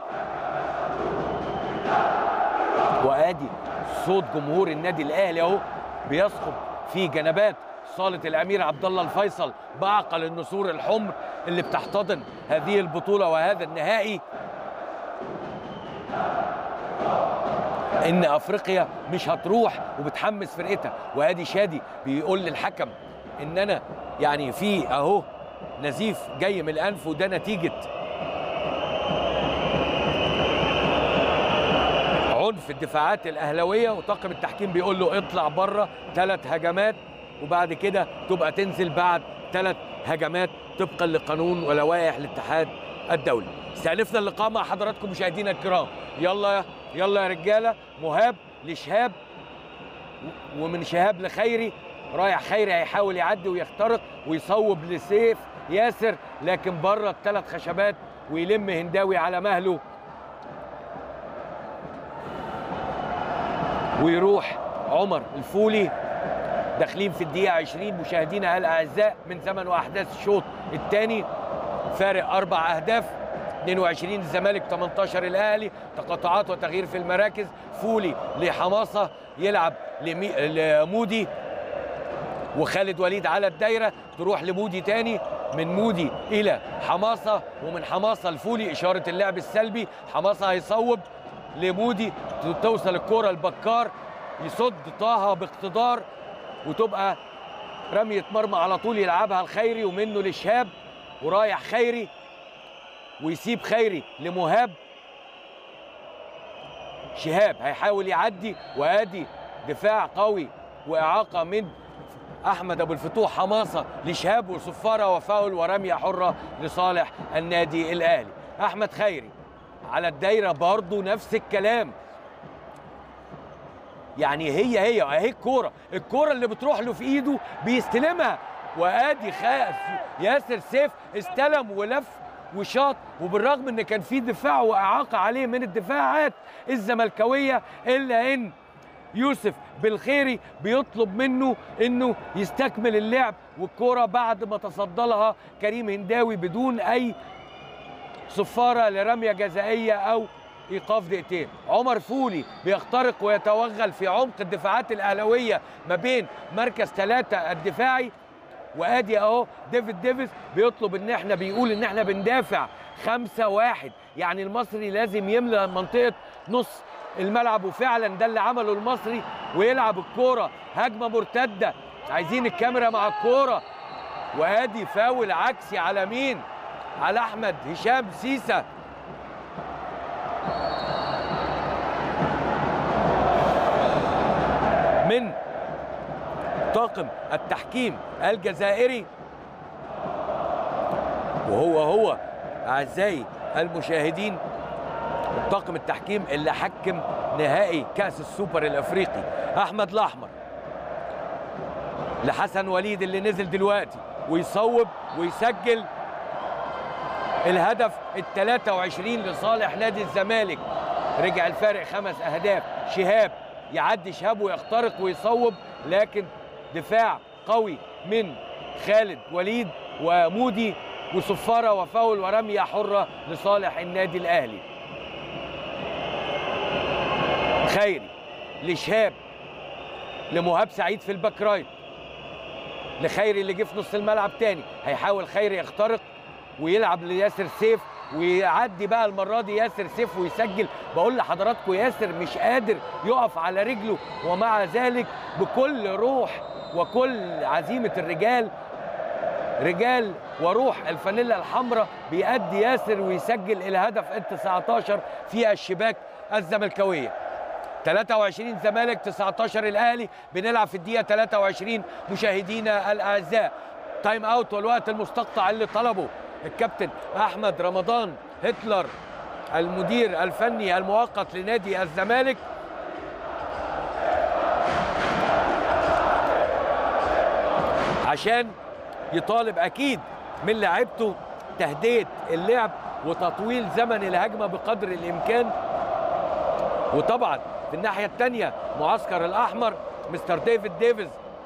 Speaker 1: وادي صوت جمهور النادي الاهلي اهو بيسقط في جنبات صالة الأمير عبد الله الفيصل بعقل النسور الحمر اللي بتحتضن هذه البطولة وهذا النهائي إن أفريقيا مش هتروح وبتحمس فرقتها وادي شادي بيقول للحكم إن أنا يعني في أهو نزيف جاي من الأنف وده نتيجة عنف الدفاعات الأهلوية وطاقم التحكيم بيقول له اطلع بره ثلاث هجمات وبعد كده تبقى تنزل بعد ثلاث هجمات طبقا لقانون ولوائح الاتحاد الدولي استأنفنا اللقاء مع حضراتكم مشاهدينا الكرام يلا يلا يا رجاله مهاب لشهاب ومن شهاب لخيري رايح خيري هيحاول يعدي ويخترق ويصوب لسيف ياسر لكن بره الثلاث خشبات ويلم هنداوي على مهله ويروح عمر الفولي داخلين في الدقيقة 20 مشاهدينا الأعزاء من زمن وأحداث الشوط الثاني فارق أربع أهداف 22 الزمالك 18 الاهلي تقاطعات وتغيير في المراكز فولي لحماصه يلعب لمي... لمودي وخالد وليد على الدايره تروح لمودي تاني من مودي الى حماصه ومن حماصه لفولي اشاره اللعب السلبي حماصه هيصوب لمودي توصل الكره لبكار يصد طه باقتدار وتبقى رميه مرمى على طول يلعبها الخيري ومنه لشهاب ورايح خيري ويسيب خيري لمهاب شهاب هيحاول يعدي وادي دفاع قوي واعاقه من احمد ابو الفتوح حماصه لشهاب وصفاره وفاول ورميه حره لصالح النادي الاهلي احمد خيري على الدايره برضه نفس الكلام يعني هي هي اهي الكوره الكوره اللي بتروح له في ايده بيستلمها وادي خاف ياسر سيف استلم ولف وشاط وبالرغم ان كان في دفاع واعاقه عليه من الدفاعات الزملكاويه الا ان يوسف بالخيري بيطلب منه انه يستكمل اللعب والكوره بعد ما تصدى لها كريم هنداوي بدون اي صفاره لرميه جزائيه او ايقاف دقيقتين عمر فولي بيخترق ويتوغل في عمق الدفاعات الاهلاويه ما بين مركز ثلاثة الدفاعي وادي اهو ديفيد ديفيس بيطلب ان احنا بيقول ان احنا بندافع خمسة واحد يعني المصري لازم يملى منطقه نص الملعب وفعلا ده اللي عمله المصري ويلعب الكوره هجمه مرتده عايزين الكاميرا مع الكوره وادي فاول عكسي على مين على احمد هشام سيسه من طاقم التحكيم الجزائري وهو هو اعزائي المشاهدين طاقم التحكيم اللي حكم نهائي كاس السوبر الافريقي احمد الاحمر لحسن وليد اللي نزل دلوقتي ويصوب ويسجل الهدف ال 23 لصالح نادي الزمالك رجع الفارق خمس اهداف شهاب يعدي شهاب ويخترق ويصوب لكن دفاع قوي من خالد وليد ومودي وصفاره وفاول ورميه حره لصالح النادي الاهلي خيري لشهاب لمهاب سعيد في الباك رايت لخيري اللي جه في نص الملعب تاني هيحاول خيري يخترق ويلعب لياسر سيف ويعدي بقى المره دي ياسر سيف ويسجل بقول لحضراتكم ياسر مش قادر يقف على رجله ومع ذلك بكل روح وكل عزيمه الرجال رجال وروح الفانيلا الحمراء بيأدي ياسر ويسجل الهدف ال 19 في الشباك الزملكاويه 23 زمالك 19 الاهلي بنلعب في الدقيقه 23 مشاهدينا الاعزاء تايم اوت والوقت المستقطع اللي طلبه الكابتن احمد رمضان هتلر المدير الفني المؤقت لنادي الزمالك عشان يطالب اكيد من لاعيبته تهدئه اللعب وتطويل زمن الهجمه بقدر الامكان وطبعا في الناحيه الثانيه معسكر الاحمر مستر ديفيد ديفيز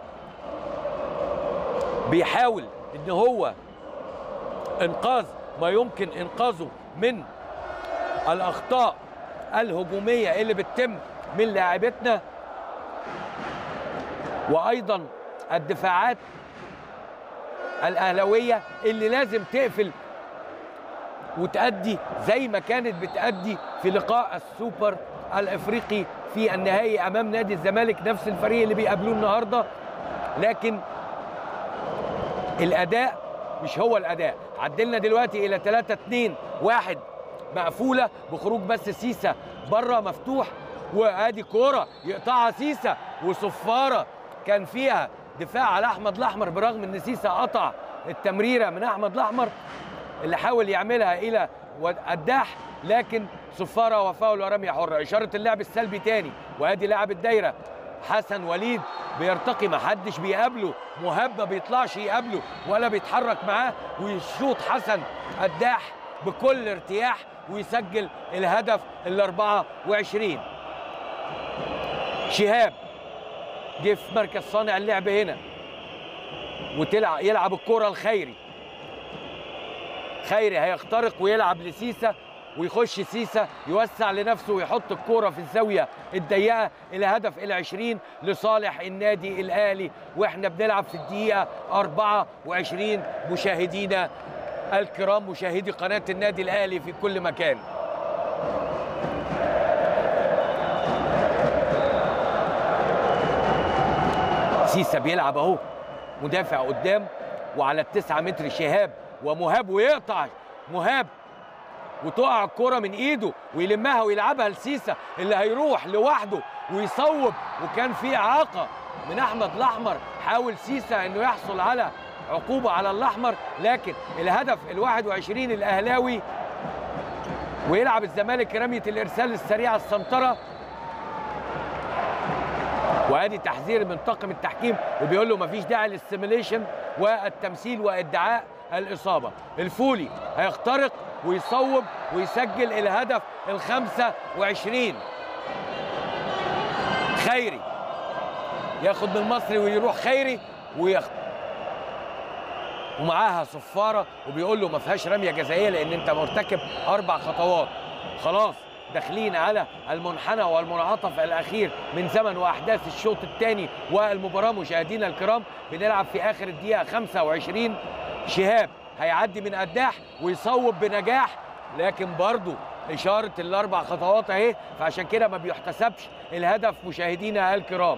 Speaker 1: بيحاول ان هو انقاذ ما يمكن انقاذه من الاخطاء الهجوميه اللي بتتم من لاعبتنا وايضا الدفاعات الاهلاويه اللي لازم تقفل وتأدي زي ما كانت بتأدي في لقاء السوبر الافريقي في النهائي امام نادي الزمالك نفس الفريق اللي بيقابلوه النهارده لكن الاداء مش هو الاداء عدلنا دلوقتي الى 3 2 1 مقفوله بخروج بس سيسا بره مفتوح وادي كوره يقطعها سيسا وصفاره كان فيها دفاع على احمد الاحمر برغم ان سيسا قطع التمريره من احمد الاحمر اللي حاول يعملها الى قداح لكن صفاره وفاول ورميه حره اشاره اللعب السلبي تاني وادي لاعب الدايره حسن وليد بيرتقي ما حدش بيقابله مهاب ما بيطلعش يقابله ولا بيتحرك معاه ويشوط حسن قداح بكل ارتياح ويسجل الهدف ال 24 شهاب جه في مركز صانع اللعب هنا وتلعب يلعب الكره الخيري خيري هيخترق ويلعب لسيسا ويخش سيسا يوسع لنفسه ويحط الكوره في الزاويه الضيقه الى هدف العشرين لصالح النادي الاهلي واحنا بنلعب في الدقيقه 24 مشاهدينا الكرام مشاهدي قناه النادي الاهلي في كل مكان سيسا بيلعب اهو مدافع قدام وعلى التسعة متر شهاب ومهاب ويقطع مهاب وتقع الكرة من ايده ويلمها ويلعبها لسيسا اللي هيروح لوحده ويصوب وكان في اعاقة من احمد الاحمر حاول سيسا انه يحصل على عقوبة على الاحمر لكن الهدف ال21 الاهلاوي ويلعب الزمالك رمية الارسال السريعة السنطرة وادي تحذير من طاقم التحكيم وبيقول له مفيش داعي للسيميليشن والتمثيل وادعاء الاصابه الفولي هيخترق ويصوب ويسجل الهدف الخمسة وعشرين خيري ياخد من المصري ويروح خيري وياخد ومعاها صفاره وبيقول له ما فيهاش رميه جزائيه لان انت مرتكب اربع خطوات خلاص داخلين على المنحنى والمنعطف الاخير من زمن واحداث الشوط الثاني والمباراه مشاهدينا الكرام بنلعب في اخر الدقيقه 25 شهاب هيعدي من قداح ويصوب بنجاح لكن برضه اشاره الاربع خطوات اهي فعشان كده ما بيحتسبش الهدف مشاهدينا الكرام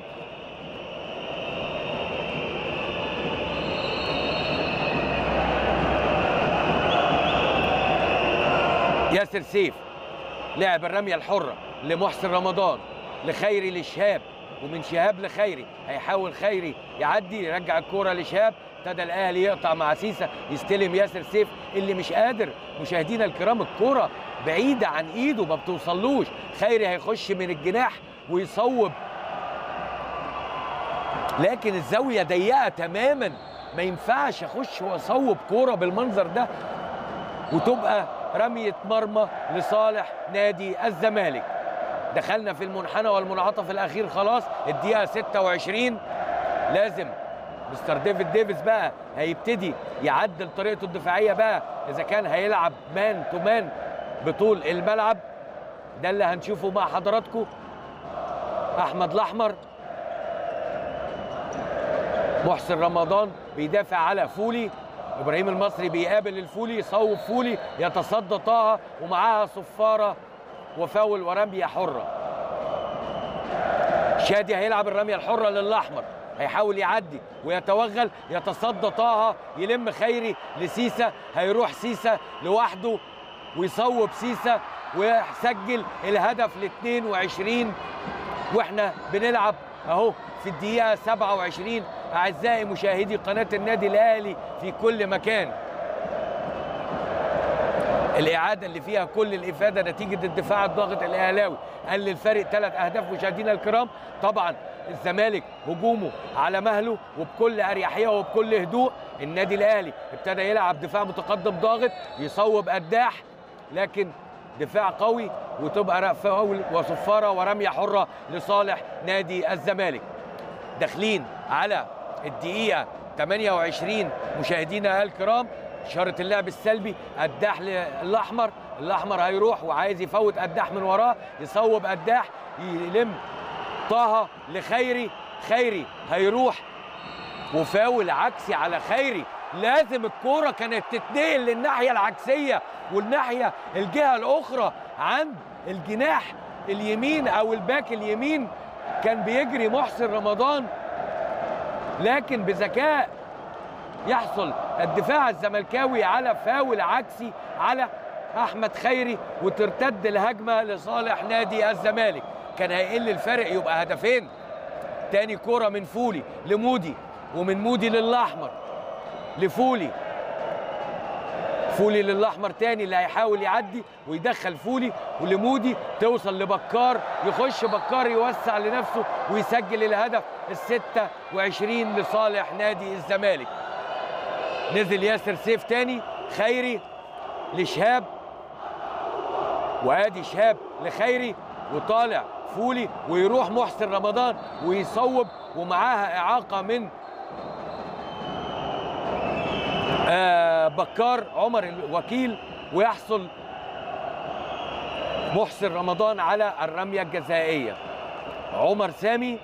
Speaker 1: ياسر سيف لعب الرمية الحرة لمحسن رمضان لخيري لشهاب ومن شهاب لخيري هيحاول خيري يعدي يرجع الكرة لشهاب ابتدى الاهلي يقطع مع سيسا يستلم ياسر سيف اللي مش قادر مشاهدينا الكرام الكرة بعيدة عن ايده ما بتوصلوش خيري هيخش من الجناح ويصوب لكن الزاوية ضيقة تماما ما ينفعش اخش واصوب كورة بالمنظر ده وتبقى رمية مرمى لصالح نادي الزمالك دخلنا في المنحنى والمنعطف الأخير خلاص الدقيقة 26 لازم مستر ديفيد ديفيس بقى هيبتدي يعدل طريقته الدفاعية بقى إذا كان هيلعب مان تو مان بطول الملعب ده اللي هنشوفه مع حضراتكم أحمد الأحمر محسن رمضان بيدافع على فولي ابراهيم المصري بيقابل الفولي يصوب فولي يتصدى طه ومعاها صفاره وفاول ورميه حره شادي هيلعب الرميه الحره للاحمر هيحاول يعدي ويتوغل يتصدى طه يلم خيري لسيسا هيروح سيسا لوحده ويصوب سيسا ويسجل الهدف ل 22 واحنا بنلعب اهو في الدقيقه 27 اعزائي مشاهدي قناه النادي الاهلي في كل مكان الاعاده اللي فيها كل الافاده نتيجه الدفاع الضاغط الاهلاوي قلل الفرق ثلاث اهداف مشاهدينا الكرام طبعا الزمالك هجومه على مهله وبكل اريحيه وبكل هدوء النادي الاهلي ابتدى يلعب دفاع متقدم ضاغط يصوب قداح لكن دفاع قوي وتبقى فاول وصفاره ورميه حره لصالح نادي الزمالك داخلين على الدقيقه 28 مشاهدينا الكرام اشاره اللعب السلبي قداح للاحمر الاحمر هيروح وعايز يفوت قداح من وراه يصوب قداح يلم طه لخيري خيري هيروح وفاول عكسي على خيري لازم الكوره كانت تتنقل للناحيه العكسيه والناحيه الجهه الاخرى عند الجناح اليمين او الباك اليمين كان بيجري محسن رمضان لكن بذكاء يحصل الدفاع الزملكاوي على فاول عكسي على احمد خيري وترتد الهجمه لصالح نادي الزمالك كان هيقل الفرق يبقى هدفين تاني كرة من فولي لمودي ومن مودي للاحمر لفولي فولي للاحمر تاني اللي هيحاول يعدي ويدخل فولي ولمودي توصل لبكار يخش بكار يوسع لنفسه ويسجل الهدف ال 26 لصالح نادي الزمالك نزل ياسر سيف تاني خيري لشهاب وادي شهاب لخيري وطالع فولي ويروح محسن رمضان ويصوب ومعاها اعاقه من آه بكار عمر الوكيل ويحصل محسن رمضان على الرميه الجزائيه عمر سامي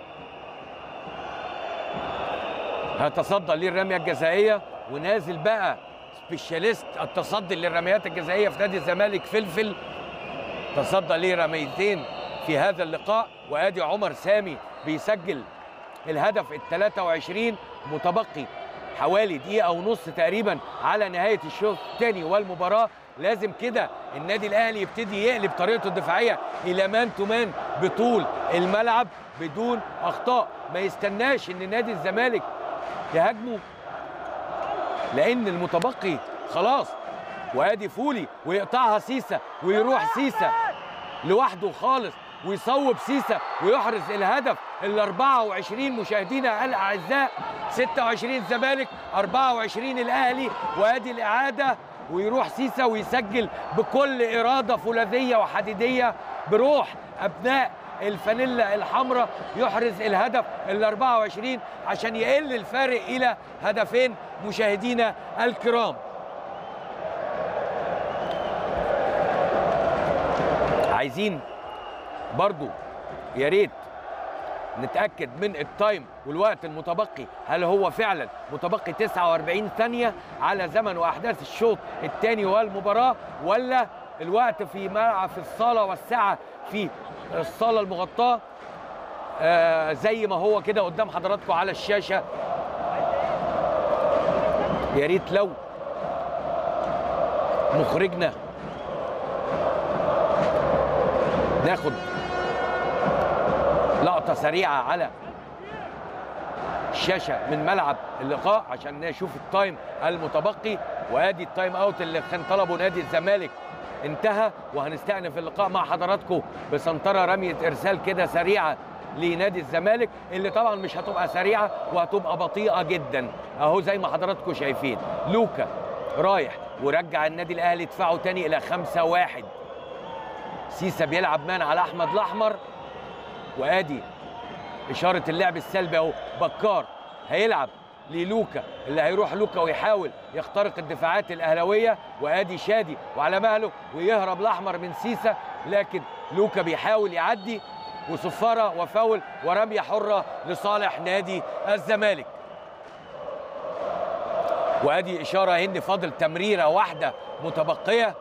Speaker 1: هيتصدى للرميه الجزائيه ونازل بقى سبيشاليست التصدي للرميات الجزائيه في نادي الزمالك فلفل تصدى لرميتين في هذا اللقاء وادي عمر سامي بيسجل الهدف ال 23 متبقي حوالي دقيقة ونص تقريبا على نهاية الشوط الثاني والمباراة لازم كده النادي الأهلي يبتدي يقلب طريقته الدفاعية إلى مان تو مان بطول الملعب بدون أخطاء ما يستناش إن نادي الزمالك يهاجمه لأن المتبقي خلاص وادي فولي ويقطعها سيسا ويروح سيسا لوحده خالص ويصوب سيسا ويحرز الهدف ال 24 مشاهدينا الاعزاء 26 الزمالك 24 الاهلي وادي الاعاده ويروح سيسا ويسجل بكل اراده فولاذيه وحديديه بروح ابناء الفانيلا الحمراء يحرز الهدف ال 24 عشان يقل الفارق الى هدفين مشاهدينا الكرام عايزين برضو يا ريت نتاكد من التايم والوقت المتبقي هل هو فعلا متبقي 49 ثانيه على زمن واحداث الشوط الثاني والمباراه ولا الوقت في ملعب في الصاله والساعه في الصاله المغطاه آه زي ما هو كده قدام حضراتكم على الشاشه يا ريت لو مخرجنا ناخد لقطة سريعة على الشاشة من ملعب اللقاء عشان نشوف التايم المتبقي وادي التايم اوت اللي كان طلبه نادي الزمالك انتهى وهنستأنف اللقاء مع حضراتكم بسنطرة رمية ارسال كده سريعة لنادي الزمالك اللي طبعا مش هتبقى سريعة وهتبقى بطيئة جدا اهو زي ما حضراتكم شايفين لوكا رايح ورجع النادي الاهلي دفاعه تاني الى خمسة واحد سيسا بيلعب مان على احمد الاحمر وادي اشاره اللعب السلبي اهو بكار هيلعب للوكا اللي هيروح لوكا ويحاول يخترق الدفاعات الاهلاويه وادي شادي وعلى مهله ويهرب الاحمر من سيسا لكن لوكا بيحاول يعدي وصفاره وفاول ورميه حره لصالح نادي الزمالك وادي اشاره ان فاضل تمريره واحده متبقيه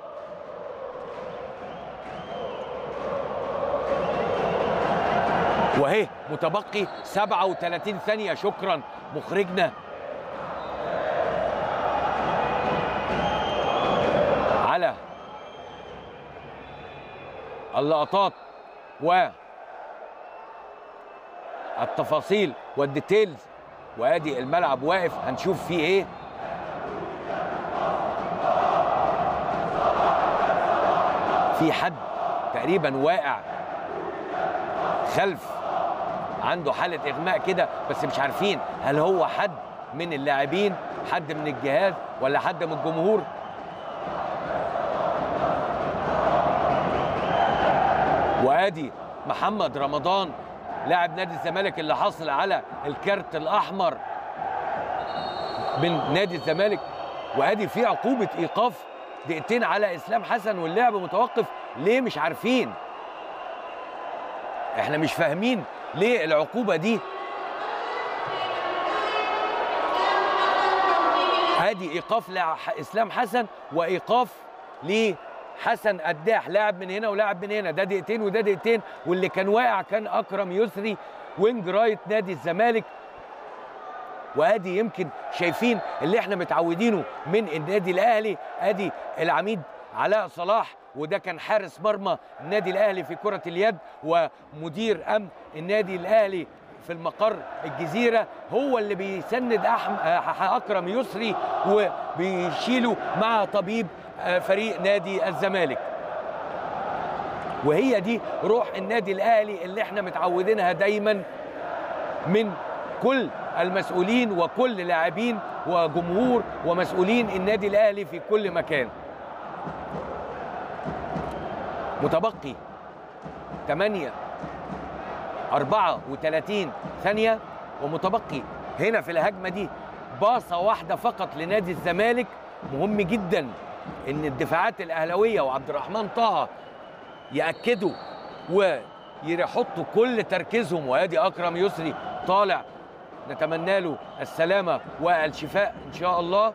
Speaker 1: وهي متبقي 37 ثانية شكرا مخرجنا على اللقطات و التفاصيل والديتيلز وادي الملعب واقف هنشوف فيه ايه في حد تقريبا واقع خلف عنده حالة إغماء كده بس مش عارفين هل هو حد من اللاعبين حد من الجهاز ولا حد من الجمهور وادي محمد رمضان لاعب نادي الزمالك اللي حصل على الكارت الأحمر من نادي الزمالك وادي في عقوبة إيقاف دقيقتين على إسلام حسن واللعب متوقف ليه مش عارفين احنا مش فاهمين ليه العقوبه دي ادي ايقاف لاسلام حسن وايقاف لحسن قداح لاعب من هنا ولاعب من هنا ده دقيقتين وده دقيقتين واللي كان واقع كان اكرم يسري وينج رايت نادي الزمالك وادي يمكن شايفين اللي احنا متعودينه من النادي الاهلي ادي العميد علاء صلاح وده كان حارس مرمى النادي الاهلي في كره اليد ومدير امن النادي الاهلي في المقر الجزيره هو اللي بيسند أحم... اكرم يسري وبيشيله مع طبيب فريق نادي الزمالك وهي دي روح النادي الاهلي اللي احنا متعودينها دايما من كل المسؤولين وكل لاعبين وجمهور ومسؤولين النادي الاهلي في كل مكان متبقي 8 34 ثانية ومتبقي هنا في الهجمة دي باصة واحدة فقط لنادي الزمالك مهم جدا ان الدفاعات الاهلاويه وعبد الرحمن طه ياكدوا ويحطوا كل تركيزهم وادي اكرم يسري طالع نتمنى له السلامه والشفاء ان شاء الله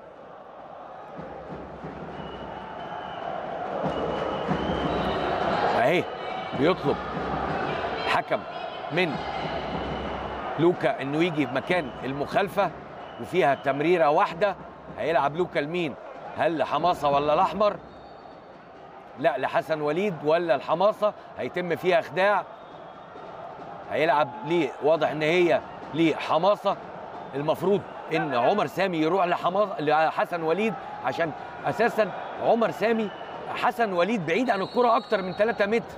Speaker 1: اهي بيطلب حكم من لوكا انه يجي في مكان المخالفه وفيها تمريره واحده هيلعب لوكا لمين هل لحماصه ولا الاحمر لا لحسن وليد ولا الحماصه هيتم فيها خداع هيلعب ليه واضح ان هي لحماصه المفروض ان عمر سامي يروح لحماصه لحسن وليد عشان اساسا عمر سامي حسن وليد بعيد عن الكره اكتر من 3 متر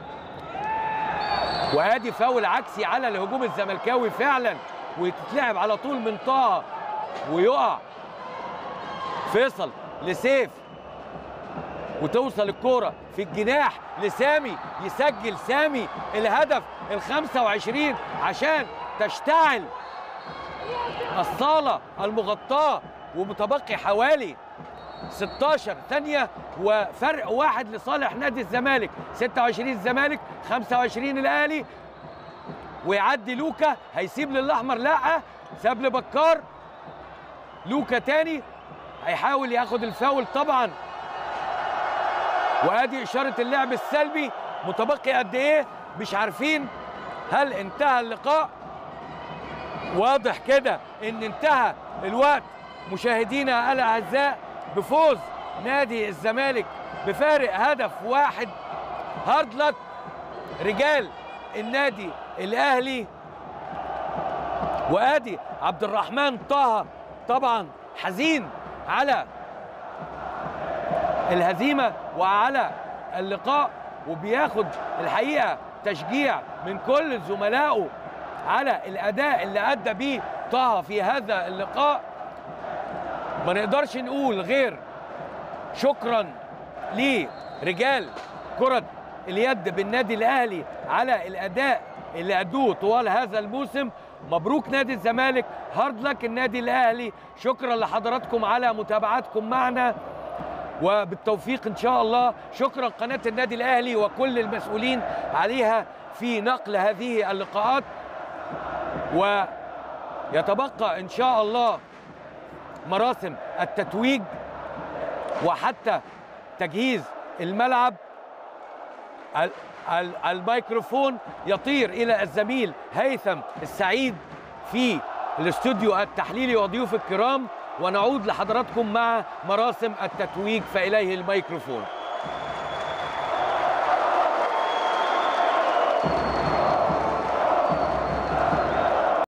Speaker 1: وادي فاول عكسي على الهجوم الزملكاوي فعلا وتتلعب على طول من طه ويقع فيصل لسيف وتوصل الكرة في الجناح لسامي يسجل سامي الهدف ال 25 عشان تشتعل الصالة المغطاة ومتبقي حوالي 16 ثانية وفرق واحد لصالح نادي الزمالك 26 الزمالك 25 الأهلي ويعدي لوكا هيسيب للأحمر لا ساب لبكار لوكا تاني هيحاول ياخد الفاول طبعا وادي اشاره اللعب السلبي متبقي قد ايه مش عارفين هل انتهى اللقاء واضح كده ان انتهى الوقت مشاهدينا الاعزاء بفوز نادي الزمالك بفارق هدف واحد هارد لك رجال النادي الاهلي وادي عبد الرحمن طه طبعا حزين على الهزيمه وعلى اللقاء وبياخد الحقيقه تشجيع من كل زملائه على الاداء اللي ادى بيه طه في هذا اللقاء ما نقدرش نقول غير شكرا لرجال كره اليد بالنادي الاهلي على الاداء اللي ادوه طوال هذا الموسم مبروك نادي الزمالك هارد لك النادي الاهلي شكرا لحضراتكم على متابعتكم معنا وبالتوفيق ان شاء الله شكرا قناه النادي الاهلي وكل المسؤولين عليها في نقل هذه اللقاءات ويتبقى ان شاء الله مراسم التتويج وحتى تجهيز الملعب الميكروفون يطير الى الزميل هيثم السعيد في الاستوديو التحليلي وضيوف الكرام ونعود لحضراتكم مع مراسم التتويج فإليه الميكروفون